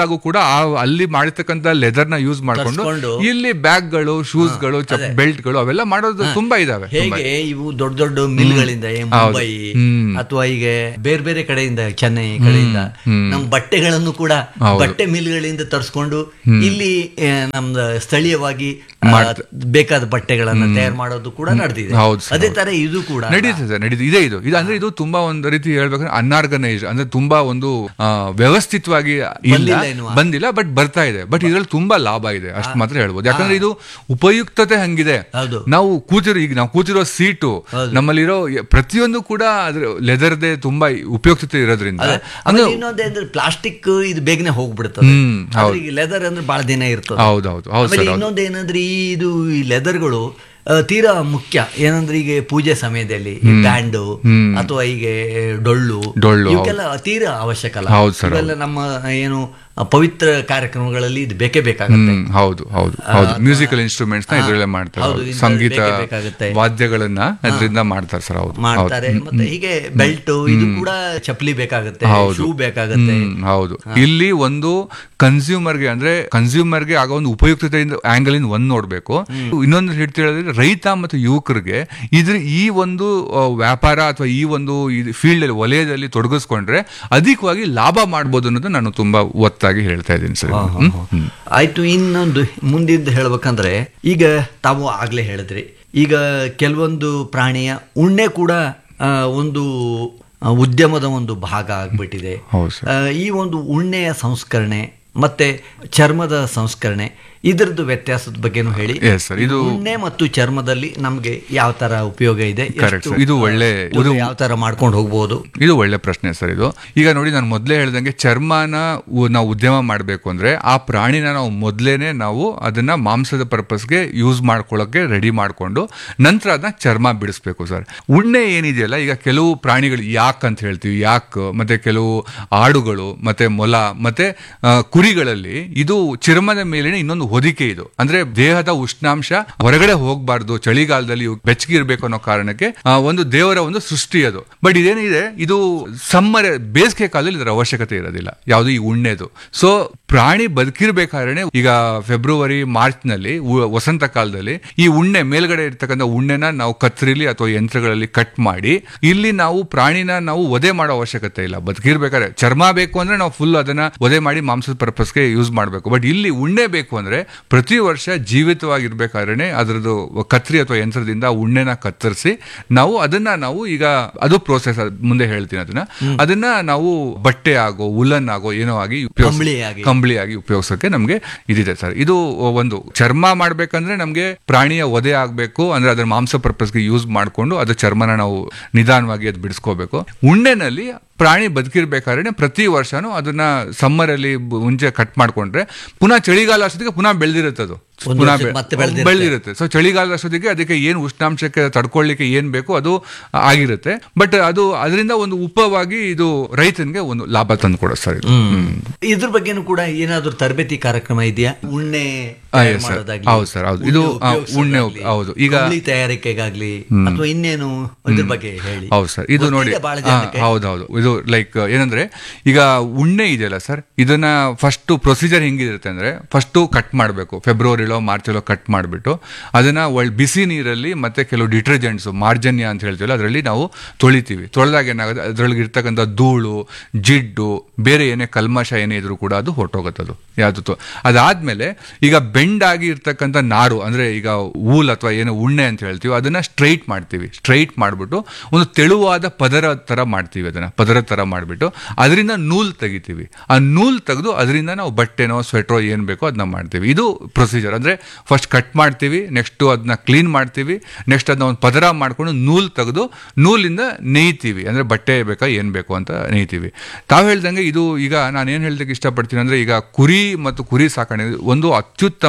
[SPEAKER 6] ಆಗು ಕೂಡ ಆ ಅಲ್ಲಿ ಮಾಡಿರ್ತಕ್ಕಂಥ ಲೆದರ್ ನ ಯೂಸ್ ಮಾಡ್ಕೊಂಡು
[SPEAKER 5] ತರ್ಸ್ಕೊಂಡು.
[SPEAKER 6] ಇಲ್ಲಿ ಬ್ಯಾಗ್ಗಳು ಶೂಸ್ಗಳು ಬೆಲ್ಟ್ಗಳು ಅವೆಲ್ಲ ಮಾಡೋದು ತುಂಬಾ ಇದಾವೆ ತುಂಬಾ.
[SPEAKER 5] ಹೇಗೆ ಇವು ದೊಡ್ಡ ದೊಡ್ಡ ಮಿಲ್ಗಳಿಂದ ಈ ಮುಂಬೈ
[SPEAKER 6] ಹ್ಮ್.
[SPEAKER 5] ಅಥವಾ ಈಗ ಬೇರೆ ಬೇರೆ ಕಡೆಯಿಂದ ಚೆನ್ನೈ ಕಡೆಯಿಂದ ನಮ್ಮ ಬಟ್ಟೆಗಳನ್ನು ಕೂಡ ಬಟ್ಟೆ ಮಿಲ್ಗಳಿಂದ ತರಿಸ್ಕೊಂಡು ಇಲ್ಲಿ ಆ, ನಮ್ದು ಸ್ಥಳೀಯವಾಗಿ ಆ, ಬೇಕಾದ ಬಟ್ಟೆಗಳನ್ನ ತಯಾರು ಮಾಡೋದು ಕೂಡ ನಡೆದಿದೆ
[SPEAKER 6] ಹೌದು ಸರ್,
[SPEAKER 5] ಅದೇ ತರ ಇದು ಕೂಡ
[SPEAKER 6] ನಡೀತದೆ ನಡೀತದೆ ಇದೆ ಇದು ಇದು ಅಂದ್ರೆ ಇದು ತುಂಬಾ ಒಂದು ರೀತಿ ಹೇಳ್ಬೇಕಂದ್ರೆ ಅನ್ಆರ್ಗನೈಸ್ಡ್ ಅಂದ್ರೆ ತುಂಬಾ ಒಂದು ಆ, ವ್ಯವಸ್ಥಿತವಾಗಿ ಇಲ್ಲ
[SPEAKER 5] ಬಂದಿಲ್ಲ ಎನ್ನುವ.
[SPEAKER 6] ಬಂದಿಲ್ಲ ಬಟ್ ಬರ್ತಾ ಇದೆ ಬಟ್ ಇದ್ರಲ್ಲಿ ತುಂಬಾ ಲಾಭ ಇದೆ ಅಷ್ಟು ಮಾತ್ರ ಹೇಳ್ಬೋದು ಯಾಕಂದ್ರೆ ಇದು ಉಪಯುಕ್ತತೆ ಹಂಗಿದೆ
[SPEAKER 5] ಹೌದು.
[SPEAKER 6] ನಾವು ಕೂತಿರೋ ಈಗ ನಾವು ಕೂತಿರೋ ಸೀಟು ನಮ್ಮಲ್ಲಿರೋ ಎ- ಪ್ರತಿಯೊಂದು ಕೂಡ ಅದ್ರ ಲೆದರ್ದೇ ತುಂಬಾ ಉಪಯುಕ್ತತೆ ಇರೋದ್ರಿಂದ
[SPEAKER 5] ಆಮೇಲೆ ಇನ್ನೊಂದೇ ಅಂದ್ರೆ ಪ್ಲಾಸ್ಟಿಕ್ ಇದು ಬೇಗನೆ ಹೋಗ್ಬಿಡ್ತದೆ
[SPEAKER 6] ಹ್ಮ್, ಹೌದು.
[SPEAKER 5] ಲೆದರ್ ಅಂದ್ರೆ ಬಹಳ ದಿನ ಇರ್ತದೆ
[SPEAKER 6] ಹೌದೌದು ಹೌದು
[SPEAKER 5] ಆಮೇಲೆ
[SPEAKER 6] ಸರ್ ಹೌದು.
[SPEAKER 5] ಇನ್ನೊಂದು ಏನಂದ್ರೆ ಈ ಇದು ಈ ಲೆದರ್ಗಳು ಆ, ತೀರಾ ಮುಖ್ಯ ಏನಂದ್ರೆ ಈಗ ಪೂಜೆ ಸಮಯದಲ್ಲಿ ಬ್ಯಾಂಡು ಅಥವಾ ಈಗ ಡೊಳ್ಳು
[SPEAKER 6] ಡೊಳ್ಳು,
[SPEAKER 5] ಇವಕ್ಕೆಲ್ಲ ತೀರಾ ಅವಶ್ಯಕ ಅಲ್ಲ
[SPEAKER 6] ಹೌದು ಸರ್,
[SPEAKER 5] ಇವೆಲ್ಲ ನಮ್ಮ ಏನು ಆ, ಪವಿತ್ರ ಕಾರ್ಯಕ್ರಮಗಳಲ್ಲಿ ಇದು ಬೇಕೇ ಬೇಕಾಗುತ್ತೆ
[SPEAKER 6] ಹ್ಮ್ ಹೌದು ಹೌದು ಹೌದು ಮ್ಯೂಸಿಕಲ್ ಇನ್ಸ್ಟ್ರೂಮೆಂಟ್ಸ್ ನ ಇದ್ರಲ್ಲೇ ಮಾಡ್ತಾರೆ
[SPEAKER 5] ಹೌದು,
[SPEAKER 6] ಹೌದು.
[SPEAKER 5] ಇದ್ರಲ್ಲಿ
[SPEAKER 6] ಸಂಗೀತ
[SPEAKER 5] ಬೇಕೇ ಬೇಕಾಗುತ್ತೆ.
[SPEAKER 6] ವಾದ್ಯಗಳನ್ನ ಅದರಿಂದ ಮಾಡ್ತಾರೆ ಸರ್ ಹೌದು
[SPEAKER 5] ಮಾಡ್ತಾರೆ ಮತ್ತೆ ಹೀಗೆ ಬೆಲ್ಟ್ ಇದು ಕೂಡ ಚಪ್ಪಲಿ ಬೇಕಾಗುತ್ತೆ
[SPEAKER 6] ಹೌದು.
[SPEAKER 5] ಶೂ ಬೇಕಾಗುತ್ತೆ
[SPEAKER 6] ಹ್ಮ್, ಹೌದು ಇಲ್ಲಿ ಒಂದು ಕನ್ಸ್ಯೂಮರ್ಗೆ ಅಂದ್ರೆ ಕನ್ಸ್ಯೂಮರ್ಗೆ ಆಗೋ ಒಂದು ಉಪಯುಕ್ತತೆಯಿಂದ ಆಂಗಲ್ ಇಂದ ಒಂದ್ ನೋಡ್ಬೇಕು ಇನ್ನೊಂದು ಹೇಳ್ತಿ ಹೇಳಿದ್ರೆ ರೈತ ಮತ್ತು ಯುವಕರಿಗೆ ಇದ್ರ ಈ ಒಂದು ಆ, ವ್ಯಾಪಾರ ಅಥವಾ ಈ ಒಂದು ಫೀಲ್ಡ್ ಅಲ್ಲಿ ವಲಯದಲ್ಲಿ ತೊಡಗಿಸ್ಕೊಂಡ್ರೆ ಅಧಿಕವಾಗಿ ಲಾಭ ಮಾಡ್ಬೋದು ಅನ್ನೋದು ನಾನು ತುಂಬಾ ಒತ್ತಾಗಿ ಹೇಳ್ತಾ ಇದ್ದೀನಿ ಸರ್ ಹ್ಮ್ ಹ್ಮ್.
[SPEAKER 5] ಆಯ್ತು ಇನ್ನೊಂದು ಮುಂದಿದ್ದು ಹೇಳ್ಬೇಕಂದ್ರೆ ಈಗ ತಾವು ಆಗ್ಲೇ ಹೇಳಿದ್ರಿ ಈಗ ಕೆಲವೊಂದು ಪ್ರಾಣಿಯ ಉಣ್ಣೆ ಕೂಡ ಆ, ಒಂದು ಆ, ಉದ್ಯಮದ ಒಂದು ಭಾಗ ಆಗ್ಬಿಟ್ಟಿದೆ
[SPEAKER 6] ಹೌದು ಸರ್.
[SPEAKER 5] ಆ, ಈ ಒಂದು ಉಣ್ಣೆಯ ಸಂಸ್ಕರಣೆ ಮತ್ತೆ ಚರ್ಮದ ಸಂಸ್ಕರಣೆ ಇದರದ್ದು ವ್ಯತ್ಯಾಸದ ಬಗ್ಗೆನೂ ಹೇಳಿ
[SPEAKER 6] Yes, sir. ಇದು-
[SPEAKER 5] ಉಣ್ಣೆ ಮತ್ತು ಚರ್ಮದಲ್ಲಿ ನಮ್ಗೆ ಯಾವ ತರ ಉಪಯೋಗ ಇದೆ
[SPEAKER 6] Correct,
[SPEAKER 5] ಎಷ್ಟು,
[SPEAKER 6] sir. ಇದು ಒಳ್ಳೆ-
[SPEAKER 5] ಆ,
[SPEAKER 6] ಇದು-
[SPEAKER 5] ಯಾವ ತರ ಮಾಡ್ಕೊಂಡು ಹೋಗ್ಬೋದು
[SPEAKER 6] ಇದು ಒಳ್ಳೆ ಪ್ರಶ್ನೆ ಸರ್ ಇದು ಈಗ ನೋಡಿ ನಾನು ಮೊದಲೇ ಹೇಳ್ದಂಗೆ ಚರ್ಮನ ಉ- ನಾವು ಉದ್ಯಮ ಮಾಡಬೇಕು ಅಂದ್ರೆ ಆ ಪ್ರಾಣಿನ ನಾವು ಮೊದಲೇನೆ ನಾವು ಅದನ್ನ ಮಾಂಸದ ಪರ್ಪಸ್ಗೆ ಯೂಸ್ ಮಾಡ್ಕೊಳ್ಳೋಕೆ ರೆಡಿ ಮಾಡಿಕೊಂಡು ನಂತರ ಅದನ್ನ ಚರ್ಮ ಬಿಡಿಸ್ಬೇಕು ಸರ್ ಉಣ್ಣೆ ಏನಿದೆಯಲ್ಲ ಈಗ ಕೆಲವು ಪ್ರಾಣಿಗಳು ಯಾಕ್ ಅಂತ ಹೇಳ್ತೀವಿ ಯಾಕ್ ಮತ್ತೆ ಕೆಲವು ಆಡುಗಳು ಮತ್ತೆ ಮೊಲ ಮತ್ತೆ ಆ, ಕುರಿಗಳಲ್ಲಿ ಇದು ಚರ್ಮದ ಮೇಲಿನ ಇನ್ನೊಂದು ಹೊದಿಕೆ ಇದು ಅಂದ್ರೆ ದೇಹದ ಉಷ್ಣಾಂಶ ಹೊರಗಡೆ ಹೋಗಬಾರ್ದು ಚಳಿಗಾಲದಲ್ಲಿ ಇವು ಬೆಚ್ಚಗೆ ಇರಬೇಕು ಅನ್ನೋ ಕಾರಣಕ್ಕೆ ಆ, ಒಂದು ದೇವರ ಒಂದು ಸೃಷ್ಟಿ ಅದು ಬಟ್ ಇದೇನಿದೆ ಇದು ಸಮ್ಮರ್ ಬೇಸಿಗೆ ಕಾಲದಲ್ಲಿ ಇದರ ಅವಶ್ಯಕತೆ ಇರೋದಿಲ್ಲ ಯಾವುದು ಈ ಉಣ್ಣೆದು ಸೊ ಪ್ರಾಣಿ ಬದುಕಿರ್ಬೇಕಾದ್ರೆ ಈಗ ಫೆಬ್ರವರಿ ಮಾರ್ಚ್ ನಲ್ಲಿ ಉ- ವಸಂತ ಕಾಲದಲ್ಲಿ ಈ ಉಣ್ಣೆ ಮೇಲ್ಗಡೆ ಇರ್ತಕ್ಕಂಥ ಉಣ್ಣೆನ ನಾವು ಕತ್ತರಿಲಿ ಅಥವಾ ಯಂತ್ರಗಳಲ್ಲಿ ಕಟ್ ಮಾಡಿ ಇಲ್ಲಿ ನಾವು ಪ್ರಾಣಿನ ನಾವು ವಧೆ ಮಾಡೋ ಅವಶ್ಯಕತೆ ಇಲ್ಲ ಬದುಕಿರ್ಬೇಕಾದ್ರೆ ಚರ್ಮ ಬೇಕು ಅಂದ್ರೆ ನಾವು ಫುಲ್ ಅದನ್ನ ವಧೆ ಮಾಡಿ ಮಾಂಸದ ಪರ್ಪಸ್ಗೆ ಯೂಸ್ ಮಾಡಬೇಕು ಬಟ್ ಇಲ್ಲಿ ಉಣ್ಣೆ ಬೇಕು ಅಂದ್ರೆ ಪ್ರತಿ ವರ್ಷ ಜೀವಿತವಾಗಿರ್ಬೇಕಾದ್ರೆ ಅದರದ್ದು ಕತ್ರಿ ಅಥವಾ ಯಂತ್ರದಿಂದ ಆ ಉಣ್ಣೆನ ಕತ್ತರಿಸಿ ನಾವು ಅದನ್ನ ನಾವು ಈಗ ಅದು ಪ್ರೋಸೆಸ್ ಮುಂದೆ ಹೇಳ್ತೀನಿ ಅದನ್ನ ಅದನ್ನ ನಾವು ಬಟ್ಟೆ ಆಗೋ ಉಲನ್ ಆಗೋ ಏನೋ ಆಗಿ ಉಪಯೋಗಿಸ್-
[SPEAKER 5] ಕಂಬಳಿಯಾಗಿ.
[SPEAKER 6] ಕಂಬಳಿಯಾಗಿ ಉಪಯೋಗಿಸೋಕೆ ನಮಗೆ ಇದಿದೆ ಸರ್ ಇದು ಒಂದು ಚರ್ಮ ಮಾಡ್ಬೇಕಂದ್ರೆ ನಮಗೆ ಪ್ರಾಣಿಯ ವಧೆ ಆಗಬೇಕು ಅಂದ್ರೆ ಅದರ ಮಾಂಸ ಪರ್ಪಸ್ಗೆ ಯೂಸ್ ಮಾಡಿಕೊಂಡು ಅದು ಚರ್ಮನ ನಾವು ನಿಧಾನವಾಗಿ ಅದು ಬಿಡಿಸ್ಕೋಬೇಕು ಉಣ್ಣೆನಲ್ಲಿ ಪ್ರಾಣಿ ಬದುಕಿರ್ಬೇಕಾದ್ರೆ ಪ್ರತಿ ವರ್ಷನೂ ಅದನ್ನ ಸಮ್ಮರ್ ಅಲ್ಲಿ ಬ- ಮುಂಚೆ ಕಟ್ ಮಾಡ್ಕೊಂಡ್ರೆ ಪುನಃ ಚಳಿಗಾಲ ಅಷ್ಟೊತ್ತಿಗೆ ಪುನಃ ಬೆಳೆದಿರುತ್ತೆ ಅದು
[SPEAKER 5] ಒಂದು
[SPEAKER 6] ಪುನಃ
[SPEAKER 5] ವರ್ಷಕ್ಕೆ ಮತ್ತೆ ಬೆಳ್ದಿರುತ್ತೆ.
[SPEAKER 6] ಬೆಳೆದಿರುತ್ತೆ ಸೊ ಚಳಿಗಾಲದ ಅಷ್ಟೊತ್ತಿಗೆ ಅದಕ್ಕೆ ಏನು ಉಷ್ಣಾಂಶಕ್ಕೆ ತಡ್ಕೊಳ್ಳಿಕ್ಕೆ ಏನ್ ಬೇಕು ಅದು ಆಗಿರುತ್ತೆ ಬಟ್ ಅದು ಅದರಿಂದ ಒಂದು ಉಪವಾಗಿ ಇದು ರೈತನಿಗೆ ಒಂದು ಲಾಭ ತಂದು ಕೊಡುತ್ತೆ ಸರ್ ಇದು ಹ್ಮ್.
[SPEAKER 5] ಇದ್ರ ಬಗ್ಗೆನೂ ಕೂಡ ಏನಾದ್ರೂ ತರಬೇತಿ ಕಾರ್ಯಕ್ರಮ ಇದೆಯಾ ಉಣ್ಣೆ
[SPEAKER 6] ಆ,
[SPEAKER 5] ತಯಾರು
[SPEAKER 6] yes, sir.
[SPEAKER 5] ಮಾಡೋದಾಗ್ಲಿ,
[SPEAKER 6] ಹೌದು, sir, ಹೌದು. ಇದು, ಆ,
[SPEAKER 5] ಉಪಯೋಗಿಸೋದಾಗ್ಲಿ,
[SPEAKER 6] ಉಣ್ಣೆ ಉಪ- ಹೌದು. ಈಗ-
[SPEAKER 5] ಕಂಬಳಿ ತಯಾರಿಕೆಗಾಗ್ಲಿ ಅಥವಾ ಇನ್ನೇನು ಇದ್ರ ಬಗ್ಗೆ ಹೇಳಿ
[SPEAKER 6] ಹೌದು ಸರ್ ಇದು ನೋಡಿ
[SPEAKER 5] ಗೊತ್ತಿದೆ ಬಹಳ
[SPEAKER 6] ಹಾ,
[SPEAKER 5] ಜನಕ್ಕೆ.
[SPEAKER 6] ಹೌದೌದು ಇದು ಲೈಕ್ ಏನಂದ್ರೆ ಈಗ ಉಣ್ಣೆ ಇದೆಯಲ್ಲ ಸರ್ ಇದನ್ನ ಫಸ್ಟ್ ಪ್ರೊಸೀಜರ್ ಹೆಂಗಿರುತ್ತೆ ಅಂದ್ರೆ ಫಸ್ಟ್ ಕಟ್ ಮಾಡಬೇಕು ಫೆಬ್ರವರಿಲೋ ಮಾರ್ಚಲ್ಲೋ ಕಟ್ ಮಾಡಿಬಿಟ್ಟು ಅದನ್ನ ಒಳ್ ಬಿಸಿ ನೀರಲ್ಲಿ ಮತ್ತೆ ಕೆಲವು ಡಿಟರ್ಜೆಂಟ್ಸ್ ಮಾರ್ಜನ್ಯ ಅಂತ ಹೇಳ್ತೀವಲ್ಲ ಅದರಲ್ಲಿ ನಾವು ತೊಳಿತೀವಿ ತೊಳೆದಾಗ ಏನಾಗುತ್ತೆ ಅದರೊಳಗೆ ಇರ್ತಕ್ಕಂಥ ಧೂಳು ಜಿಡ್ಡು ಬೇರೆ ಏನೇ ಕಲ್ಮಶ ಏನೇ ಇದ್ರೂ ಕೂಡ ಅದು ಹೊರಟೋಗುತ್ತೆ ಅದು ಯಾವುದು ಅದಾದ್ಮೇಲೆ ಈಗ ಬೆಂಡ್ ಆಗಿ ಇರ್ತಕ್ಕಂಥ ನಾರು ಅಂದ್ರೆ ಈಗ ಊಲ್ ಅಥವಾ ಏನು ಉಣ್ಣೆ ಅಂತ ಹೇಳ್ತೀವಿ ಅದನ್ನ ಸ್ಟ್ರೈಟ್ ಮಾಡ್ತೀವಿ ಸ್ಟ್ರೈಟ್ ಮಾಡ್ಬಿಟ್ಟು ಒಂದು ತೆಳುವಾದ ಪದರ ತರ ಮಾಡ್ತೀವಿ ಅದನ್ನ ಪದರ ತರ ಮಾಡ್ಬಿಟ್ಟು ಅದರಿಂದ ನೂಲ್ ತೆಗಿತೀವಿ ಆ ನೂಲ್ ತೆಗೆದು ಅದರಿಂದ ನಾವು ಬಟ್ಟೆನೋ ಸ್ವೆಟ್ರೋ ಏನ್ ಬೇಕೋ ಅದನ್ನ ಮಾಡ್ತೀವಿ ಇದು ಪ್ರೊಸೀಜರ್ ಅಂದ್ರೆ ಫಸ್ಟ್ ಕಟ್ ಮಾಡ್ತೀವಿ ನೆಕ್ಸ್ಟ್ ಅದನ್ನ ಕ್ಲೀನ್ ಮಾಡ್ತೀವಿ ನೆಕ್ಸ್ಟ್ ಅದನ್ನ ಒಂದು ಪದರ ಮಾಡ್ಕೊಂಡು ನೂಲ್ ತೆಗೆದು ನೂಲಿಂದ ನೇಯ್ತೀವಿ ಅಂದ್ರೆ ಬಟ್ಟೆ ಬೇಕಾ ಏನ್ ಬೇಕು ಅಂತ ನೇಯ್ತೀವಿ ತಾವು ಹೇಳ್ದಂಗೆ ಇದು ಈಗ ನಾನು ಏನ್ ಹೇಳ್ದಕ್ಕೆ ಇಷ್ಟಪಡ್ತೀನಿ ಅಂದ್ರೆ ಈಗ ಕುರಿ ಮತ್ತು ಕುರಿ ಸಾಕಣೆ ಒಂದು ಅತ್ಯುತ್ತಮ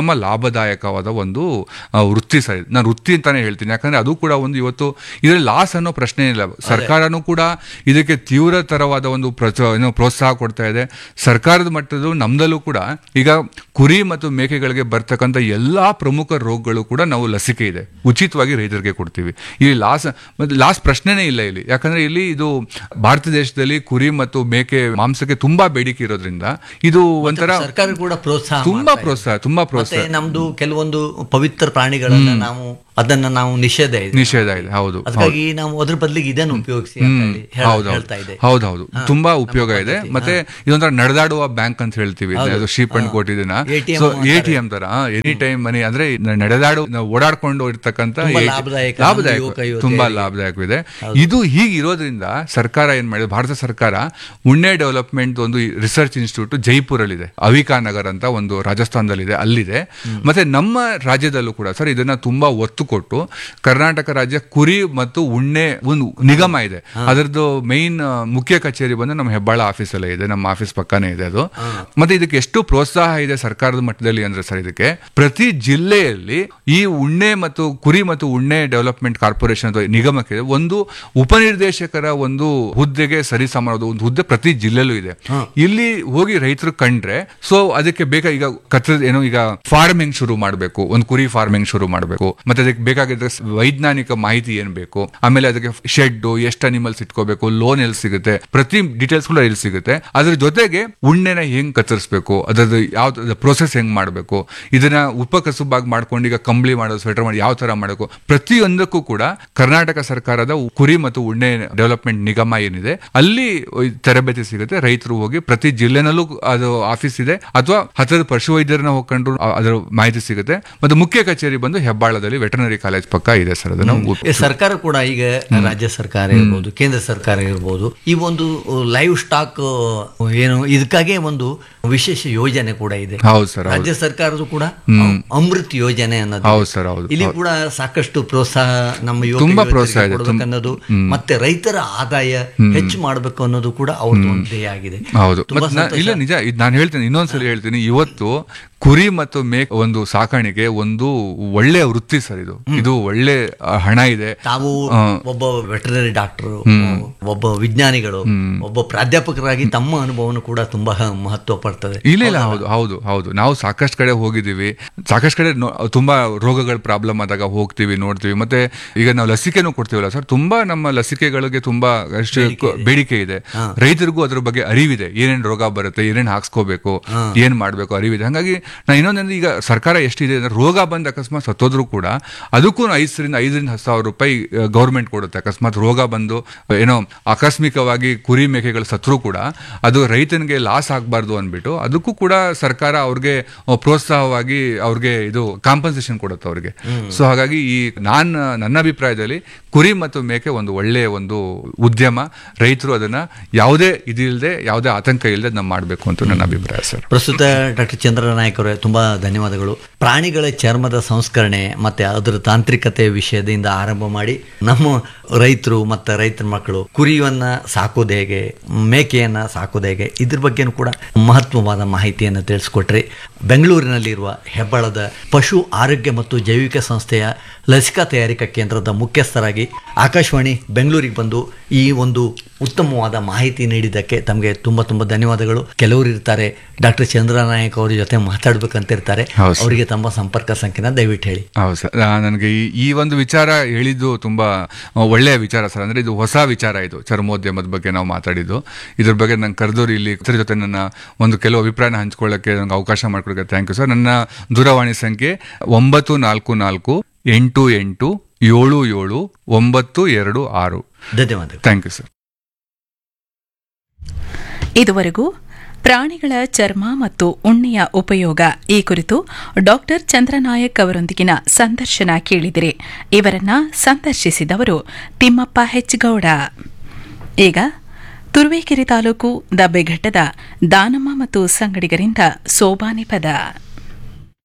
[SPEAKER 6] ಉತ್ತಮ ಲಾಭದಾಯಕವಾದ ಒಂದು ಆ, ವೃತ್ತಿ ಸರ್ ಇದು. ನಾನು ವೃತ್ತಿ ಅಂತಾನೆ ಹೇಳ್ತೀನಿ ಯಾಕಂದ್ರೆ ಅದು ಕೂಡ ಒಂದು ಇವತ್ತು ಇದರಲ್ಲಿ ಲಾಸ್ ಅನ್ನೋ ಪ್ರಶ್ನೆ ಇಲ್ಲ ಸರ್ಕಾರನೂ ಕೂಡ ಇದಕ್ಕೆ ತೀವ್ರತರವಾದ ಒಂದು ಪ್ರಚೋ ಏನೋ ಪ್ರೋತ್ಸಾಹ ಕೊಡ್ತಾ ಇದೆ ಸರ್ಕಾರದ ಮಟ್ಟದಲ್ಲೂ ನಮ್ದಲ್ಲೂ ಕೂಡ ಈಗ ಕುರಿ ಮತ್ತು ಮೇಕೆಗಳಿಗೆ ಬರ್ತಕ್ಕಂಥ ಎಲ್ಲಾ ಪ್ರಮುಖ ರೋಗಗಳು ಕೂಡ ನಾವು ಲಸಿಕೆ ಇದೆ ಉಚಿತವಾಗಿ ರೈತರಿಗೆ ಕೊಡ್ತೀವಿ ಇಲ್ಲಿ ಲಾಸ್ ಮತ್ತೆ ಲಾಸ್ ಪ್ರಶ್ನೆನೇ ಇಲ್ಲ ಇಲ್ಲಿ ಯಾಕಂದ್ರೆ ಇಲ್ಲಿ ಇದು ಭಾರತ ದೇಶದಲ್ಲಿ ಕುರಿ ಮತ್ತು ಮೇಕೆ ಮಾಂಸಕ್ಕೆ ತುಂಬಾ ಬೇಡಿಕೆ ಇರೋದ್ರಿಂದ ಇದು ಒಂಥರ
[SPEAKER 5] ಸರ್ಕಾರ ಕೂಡ ಪ್ರೋತ್ಸಾಹ
[SPEAKER 6] ತುಂಬಾ
[SPEAKER 5] ಮಾಡ್ತಾ ಇದೆ.
[SPEAKER 6] ಪ್ರೋತ್ಸಾಹ ತುಂಬಾ ಪ್ರೋತ್ಸಾಹ
[SPEAKER 5] ಮತ್ತೆ ನಮ್ದು ಕೆಲವೊಂದು ಪವಿತ್ರ ಪ್ರಾಣಿಗಳನ್ನ ನಾವು ಅದನ್ನ ನಾವು ನಿಷೇಧ ಇದೆ
[SPEAKER 6] ನಿಷೇಧ ಇದೆ ಹೌದು
[SPEAKER 5] ಅದಕ್ಕಾಗಿ ನಾವು ಅದ್ರ ಬದಲಿಗೆ ಇದನ್ನು ಉಪಯೋಗಿಸಿ ಅಂತ ಹೇಳಿ ಹೇಳ-
[SPEAKER 6] ಹೌದು
[SPEAKER 5] ಹೇಳ್ತಾ ಇದೆ
[SPEAKER 6] ಹೌದೌದು ತುಂಬಾ ಉಪಯೋಗ ಇದೆ ಮತ್ತೆ ಇದೊಂಥರ ನಡೆದಾಡುವ ಬ್ಯಾಂಕ್ ಅಂತ ಹೇಳ್ತೀವಿ ಅದು ಶೀಪ್ ಅಂಡ್ ಕೋಟ್ ಇದನ್ನ
[SPEAKER 5] ATM
[SPEAKER 6] ಸೊ
[SPEAKER 5] ಅಂತಾರೆ.
[SPEAKER 6] ಎ ಟಿ ಎಂ ತರ ಎನಿ ಟೈಮ್ ಮನಿ ಅಂದ್ರೆ ನ- ನಡೆದಾಡು ನಾವು ಓಡಾಡ್ಕೊಂಡು ಇರ್ತಕ್ಕಂಥ
[SPEAKER 5] ತುಂಬಾ
[SPEAKER 6] ATM
[SPEAKER 5] ಲಾಭದಾಯಕ,
[SPEAKER 6] ಲಾಭದಾಯಕ
[SPEAKER 5] ಯುವಕ ಯುವತಿಯರಿಗೆ.
[SPEAKER 6] ತುಂಬಾ ಲಾಭದಾಯಕವಿದೆ ಇದು ಹೀಗಿರೋದ್ರಿಂದ ಸರ್ಕಾರ ಏನ್ ಮಾಡಿದೆ ಭಾರತ ಸರ್ಕಾರ ಉಣ್ಣೆ ಡೆವಲಪ್ಮೆಂಟ್ ಒಂದು ರಿಸರ್ಚ್ ಇನ್ಸ್ಟಿಟ್ಯೂಟ್ ಜೈಪುರಲ್ಲಿದೆ ಅವಿಕಾ ನಗರ್ ಅಂತ ಒಂದು ರಾಜಸ್ಥಾನದಲ್ಲಿದೆ ಅಲ್ಲಿದೆ ಮತ್ತೆ ನಮ್ಮ ರಾಜ್ಯದಲ್ಲೂ ಕೂಡ ಸರ್ ಇದನ್ನ ತುಂಬಾ ಒತ್ತು ಕೊಟ್ಟು ಕರ್ನಾಟಕ ರಾಜ್ಯ ಕುರಿ ಮತ್ತು ಉಣ್ಣೆ ಒಂದು ನಿಗಮ ಇದೆ ಅದರದ್ದು ಮೈನ್ ಮುಖ್ಯ ಕಚೇರಿ ಬಂದು ನಮ್ಮ ಹೆಬ್ಬಾಳ ಆಫೀಸ್ ಅಲ್ಲೇ ಇದೆ ನಮ್ಮ ಆಫೀಸ್ ಪಕ್ಕನೇ ಇದೆ ಅದು ಮತ್ತೆ ಇದಕ್ಕೆ ಎಷ್ಟು ಪ್ರೋತ್ಸಾಹ ಇದೆ ಸರ್ಕಾರದ ಮಟ್ಟದಲ್ಲಿ ಅಂದ್ರೆ ಸರ್ ಇದಕ್ಕೆ ಪ್ರತಿ ಜಿಲ್ಲೆಯಲ್ಲಿ ಈ ಉಣ್ಣೆ ಮತ್ತು ಕುರಿ ಮತ್ತು ಉಣ್ಣೆ ಡೆವಲಪ್ಮೆಂಟ್ ಕಾರ್ಪೊರೇಷನ್ ಅಥವಾ ನಿಗಮಕ್ಕೆ ಒಂದು ಉಪನಿರ್ದೇಶಕರ ಒಂದು ಹುದ್ದೆಗೆ ಸರಿಸಮಾನವಾದ ಒಂದು ಹುದ್ದೆ ಪ್ರತಿ ಜಿಲ್ಲೆಲೂ ಇದೆ ಇಲ್ಲಿ ಹೋಗಿ ರೈತರು ಕಂಡ್ರೆ ಸೊ ಅದಕ್ಕೆ ಬೇಕಾ ಈಗ ಕತ್ತ ಏನೋ ಈಗ ಫಾರ್ಮಿಂಗ್ ಶುರು ಮಾಡಬೇಕು ಒಂದು ಕುರಿ ಫಾರ್ಮಿಂಗ್ ಶುರು ಮಾಡಬೇಕು ಮತ್ತೆ ಅದಕ್ಕೆ ಬೇಕಾಗಿದ್ದ ಸ್- ವೈಜ್ಞಾನಿಕ ಮಾಹಿತಿ ಏನ್ ಬೇಕು ಆಮೇಲೆ ಅದಕ್ಕೆ ಶೆಡ್ ಎಷ್ಟು ಅನಿಮಲ್ಸ್ ಇಟ್ಕೋಬೇಕು ಲೋನ್ ಎಲ್ಲಿ ಸಿಗುತ್ತೆ ಪ್ರತಿ ಡೀಟೇಲ್ಸ್ ಕೂಡ ಎಲ್ಲಿ ಸಿಗುತ್ತೆ ಅದ್ರ ಜೊತೆಗೆ ಉಣ್ಣೆನ ಹೆಂಗ್ ಕತ್ತರಿಸಬೇಕು ಅದ್ರದ್ದು ಯಾವ ಪ್ರೋಸೆಸ್ ಹೆಂಗ್ ಮಾಡಬೇಕು ಇದನ್ನ ಉಪಕಸುಬಾಗಿ ಮಾಡ್ಕೊಂಡು ಈಗ ಕಂಬಳಿ ಮಾಡೋದು ಸ್ವೆಟರ್ ಮಾಡಿ ಯಾವ ತರ ಮಾಡಬೇಕು ಪ್ರತಿಯೊಂದಕ್ಕೂ ಕೂಡ ಕರ್ನಾಟಕ ಸರ್ಕಾರದ ಕುರಿ ಮತ್ತು ಉಣ್ಣೆ ಡೆವಲಪ್ಮೆಂಟ್ ನಿಗಮ ಏನಿದೆ ಅಲ್ಲಿ ತರಬೇತಿ ಸಿಗುತ್ತೆ ರೈತರು ಹೋಗಿ ಪ್ರತಿ ಜಿಲ್ಲೆನಲ್ಲೂ ಅದು ಆಫೀಸ್ ಇದೆ ಅಥವಾ ಹತ್ತಿರದ ಪಶುವೈದ್ಯರನ್ನ ಹೋಗ್ಕೊಂಡ್ರು ಅ- ಅದರ ಮಾಹಿತಿ ಸಿಗುತ್ತೆ ಮತ್ತೆ ಮುಖ್ಯ ಕಚೇರಿ ಬಂದು ಹೆಬ್ಬಾಳದಲ್ಲಿ ವೆಟರ್ನರಿ ಕಾಲೇಜ್ ಪಕ್ಕ ಇದೆ ಸರ್ ಅದನ್ನ ಉಪ್-
[SPEAKER 5] ಈ ಸರ್ಕಾರ ಕೂಡ ಈಗ ರಾಜ್ಯ ಸರ್ಕಾರ ಇರ್ಬೋದು ಕೇಂದ್ರ ಸರ್ಕಾರ ಇರ್ಬೋದು ಈ ಒಂದು ಲೈವ್ ಸ್ಟಾಕ್ ಏನು ಇದಕ್ಕಾಗೆ ಒಂದು ವಿಶೇಷ ಯೋಜನೆ ಕೂಡ ಇದೆ
[SPEAKER 6] ಹೌದು ಸರ್ ಹೌದು
[SPEAKER 5] ರಾಜ್ಯ ಸರ್ಕಾರದ್ದು ಕೂಡ ಅಮೃತ್ ಯೋಜನೆ ಅನ್ನೋದು
[SPEAKER 6] ಹೌದು ಸರ್ ಹೌದು
[SPEAKER 5] ಇಲ್ಲಿ ಕೂಡ ಸಾಕಷ್ಟು ಪ್ರೋತ್ಸಾಹ ನಮ್ಮ ಯುವಕ
[SPEAKER 6] ತುಂಬಾ
[SPEAKER 5] ಯುವತಿಯರಿಗೆ
[SPEAKER 6] ಪ್ರೋತ್ಸಾಹ ಇದೆ.
[SPEAKER 5] ಕೊಡ್ಬೇಕು ಅನ್ನೋದು ಮತ್ತೆ ರೈತರ ಆದಾಯ ಹೆಚ್ಚು ಮಾಡಬೇಕು ಅನ್ನೋದು ಕೂಡ ಅವ್ರದ್ದು ಒಂದು ಧ್ಯೇಯ ಆಗಿದೆ
[SPEAKER 6] ಹೌದು
[SPEAKER 5] ತುಂಬಾ
[SPEAKER 6] ಮತ್ತೆ ನಾ-
[SPEAKER 5] ಸಂತೋಷ.
[SPEAKER 6] ಇಲ್ಲ ನಿಜ ಇದು ನಾನು ಹೇಳ್ತೀನಿ ಇನ್ನೊಂದ್ಸಲಿ ಹೇಳ್ತೀನಿ ಇವತ್ತು ಕುರಿ ಮತ್ತು ಮೇಕ್ ಒಂದು ಸಾಕಾಣಿಕೆ ಒಂದು ಒಳ್ಳೆ ವೃತ್ತಿ ಸರ್ ಇದು ಇದು ಒಳ್ಳೆ ಆ, ಹಣ ಇದೆ
[SPEAKER 5] ತಾವು
[SPEAKER 6] ಆ,
[SPEAKER 5] ಒಬ್ಬ ವೆಟರ್ನರಿ ಡಾಕ್ಟರ್ ಒಬ್ಬ ವಿಜ್ಞಾನಿಗಳು ಒಬ್ಬ ಪ್ರಾಧ್ಯಾಪಕರಾಗಿ ತಮ್ಮ ಅನುಭವನು ಕೂಡ ತುಂಬಾ ಮಹತ್ವ ಪಡ್ತದೆ
[SPEAKER 6] ಇಲ್ಲ ಇಲ್ಲ ಹೌದು ಹೌದು ಹೌದು ನಾವು ಸಾಕಷ್ಟು ಕಡೆ ಹೋಗಿದ್ದೀವಿ ಸಾಕಷ್ಟು ಕಡೆ ನೋ- ತುಂಬಾ ರೋಗಗಳ ಪ್ರಾಬ್ಲಮ್ ಆದಾಗ ಹೋಗ್ತೀವಿ ನೋಡ್ತೀವಿ ಮತ್ತೆ ಈಗ ನಾವು ಲಸಿಕೆನೂ ಕೊಡ್ತೀವಲ್ಲ ಸರ್ ತುಂಬಾ ನಮ್ಮ ಲಸಿಕೆಗಳಿಗೆ ತುಂಬಾ ಅಷ್ಟು ಬೇಡಿಕೆ ಇದೆ ರೈತರಿಗೂ ಅದ್ರ ಬಗ್ಗೆ ಅರಿವಿದೆ ಏನೇನ್ ರೋಗ ಬರುತ್ತೆ ಏನೇನ್ ಹಾಕ್ಸ್ಕೋಬೇಕು ಏನ್ ಮಾಡ್ಬೇಕು ಅರಿವಿದೆ ಹಾಗಾಗಿ ನಾ ಇನ್ನೊಂದಂದ್ರೆ ಈಗ ಸರ್ಕಾರ ಎಷ್ಟಿದೆ ಅಂದ್ರೆ ರೋಗ ಬಂದ ಅಕಸ್ಮಾತ್ ಸತ್ತೋದ್ರು ಕೂಡ ಅದಕ್ಕೂ ಐದರಿಂದ ಐದರಿಂದ ಹತ್ತು ಸಾವಿರ ರೂಪಾಯಿ ಗೌರ್ಮೆಂಟ್ ಕೊಡುತ್ತೆ ಅಕಸ್ಮಾತ್ ರೋಗ ಬಂದು ಏನೋ ಆಕಸ್ಮಿಕವಾಗಿ ಕುರಿ ಮೇಕೆಗಳು ಸತ್ರು ಕೂಡ ಅದು ರೈತನಿಗೆ ಲಾಸ್ ಆಗಬಾರ್ದು ಅಂದ್ಬಿಟ್ಟು ಅದಕ್ಕೂ ಕೂಡ ಸರ್ಕಾರ ಅವ್ರಿಗೆ ಅಹ್, ಪ್ರೋತ್ಸಾಹವಾಗಿ ಅವ್ರಿಗೆ ಇದು ಕಾಂಪನ್ಸೇಷನ್ ಕೊಡುತ್ತೆ ಅವ್ರಿಗೆ ಸೊ ಹಾಗಾಗಿ ಈ ನಾನ್ ನನ್ನ ಅಭಿಪ್ರಾಯದಲ್ಲಿ ಕುರಿ ಮತ್ತು ಮೇಕೆ ಒಂದು ಒಳ್ಳೆಯ ಒಂದು ಉದ್ಯಮ ರೈತರು ಅದನ್ನ ಯಾವುದೇ ಇದಿಲ್ಲದೆ ಯಾವುದೇ ಆತಂಕ ಇಲ್ಲದೆ ನಾವು ಮಾಡಬೇಕು ಅಂತ ನನ್ನ ಅಭಿಪ್ರಾಯ ಸರ್
[SPEAKER 5] ಪ್ರಸ್ತುತ ಡಾಕ್ಟರ್ ಚಂದ್ರನಾಯಕ್ ಅವರೇ ತುಂಬಾ ಧನ್ಯವಾದಗಳು ಪ್ರಾಣಿಗಳ ಚರ್ಮದ ಸಂಸ್ಕರಣೆ ಮತ್ತೆ ಅದರ ತಾಂತ್ರಿಕತೆ ವಿಷಯದಿಂದ ಆರಂಭ ಮಾಡಿ ನಮ್ಮ ರೈತರು ಮತ್ತು ರೈತರ ಮಕ್ಕಳು ಕುರಿಯನ್ನ ಸಾಕೋದು ಹೇಗೆ ಮೇಕೆಯನ್ನ ಸಾಕೋದು ಹೇಗೆ ಇದ್ರ ಬಗ್ಗೆನೂ ಕೂಡ ಮಹತ್ವವಾದ ಮಾಹಿತಿಯನ್ನು ತಿಳಿಸ್ಕೊಟ್ರಿ ಬೆಂಗಳೂರಿನಲ್ಲಿರುವ ಹೆಬ್ಬಾಳದ ಪಶು ಆರೋಗ್ಯ ಮತ್ತು ಜೈವಿಕ ಸಂಸ್ಥೆಯ ಲಸಿಕಾ ತಯಾರಿಕಾ ಕೇಂದ್ರದ ಮುಖ್ಯಸ್ಥರಾಗಿ ಆಕಾಶವಾಣಿ ಬೆಂಗಳೂರಿಗೆ ಬಂದು ಈ ಒಂದು ಉತ್ತಮವಾದ ಮಾಹಿತಿ ನೀಡಿದ್ದಕ್ಕೆ ತಮಗೆ ತುಂಬ ತುಂಬ ಧನ್ಯವಾದಗಳು ಕೆಲವರು ಇರ್ತಾರೆ ಡಾಕ್ಟರ್ ಚಂದ್ರನಾಯಕ್ ಅವ್ರ ಜೊತೆ ಮಾತಾಡ್ಬೇಕಂತ ಇರ್ತಾರೆ
[SPEAKER 6] ಹೌದು ಸರ್.
[SPEAKER 5] ಅವರಿಗೆ ತಮ್ಮ ಸಂಪರ್ಕ ಸಂಖ್ಯೆನ ದಯವಿಟ್ಟು ಹೇಳಿ
[SPEAKER 6] ಹೌದು ಸರ್ ಆ, ನನಗೆ ಈ ಈ ಒಂದು ವಿಚಾರ ಹೇಳಿದ್ದು ತುಂಬಾ ಆ, ಒಳ್ಳೆಯ ವಿಚಾರ ಸರ್ ಅಂದ್ರೆ ಇದು ಹೊಸ ವಿಚಾರ ಇದು ಚರ್ಮೋದ್ಯಮದ ಬಗ್ಗೆ ನಾವು ಮಾತಾಡಿದ್ದು ಇದ್ರ ಬಗ್ಗೆ ನಂಗೆ ಕರೆದೋರು ಇಲ್ಲಿ ಇದ್ರ ಜೊತೆ ನನ್ನ ಒಂದು ಕೆಲವು ಅಭಿಪ್ರಾಯನ ಹಂಚ್ಕೊಳ್ಳೋಕ್ಕೆ ನಂಗೆ ಅವಕಾಶ ಮಾಡ್ಕೊಡಕ್ಕೆ ಥ್ಯಾಂಕ್ ಯು ಸರ್ ನನ್ನ ದೂರವಾಣಿ ಸಂಖ್ಯೆ ಒಂಬತ್ತು ನಾಲ್ಕು ನಾಲ್ಕು ಎಂಟು ಎಂಟು ಏಳು ಏಳು ಒಂಬತ್ತು ಎರಡು ಆರು
[SPEAKER 5] ಧನ್ಯವಾದಗಳು
[SPEAKER 6] ಥ್ಯಾಂಕ್ ಯು ಸರ್
[SPEAKER 4] ಇದುವರೆಗೂ ಪ್ರಾಣಿಗಳ ಚರ್ಮ ಮತ್ತು ಉಣ್ಣೆಯ ಉಪಯೋಗ ಈ ಕುರಿತು ಡಾಕ್ಟರ್ ಚಂದ್ರನಾಯಕ್ ಅವರೊಂದಿಗಿನ ಸಂದರ್ಶನ ಕೇಳಿದಿರಿ ಇವರನ್ನ ಸಂದರ್ಶಿಸಿದವರು ತಿಮ್ಮಪ್ಪ ಹೆಚ್ಗೌಡ ಈಗ ತುರುವೇಕೆರೆ ತಾಲೂಕು ದಬ್ಬೆಘಟ್ಟದ ದಾನಮ್ಮ ಮತ್ತು ಸಂಗಡಿಗರಿಂದ ಸೋಬಾನೆ ಪದ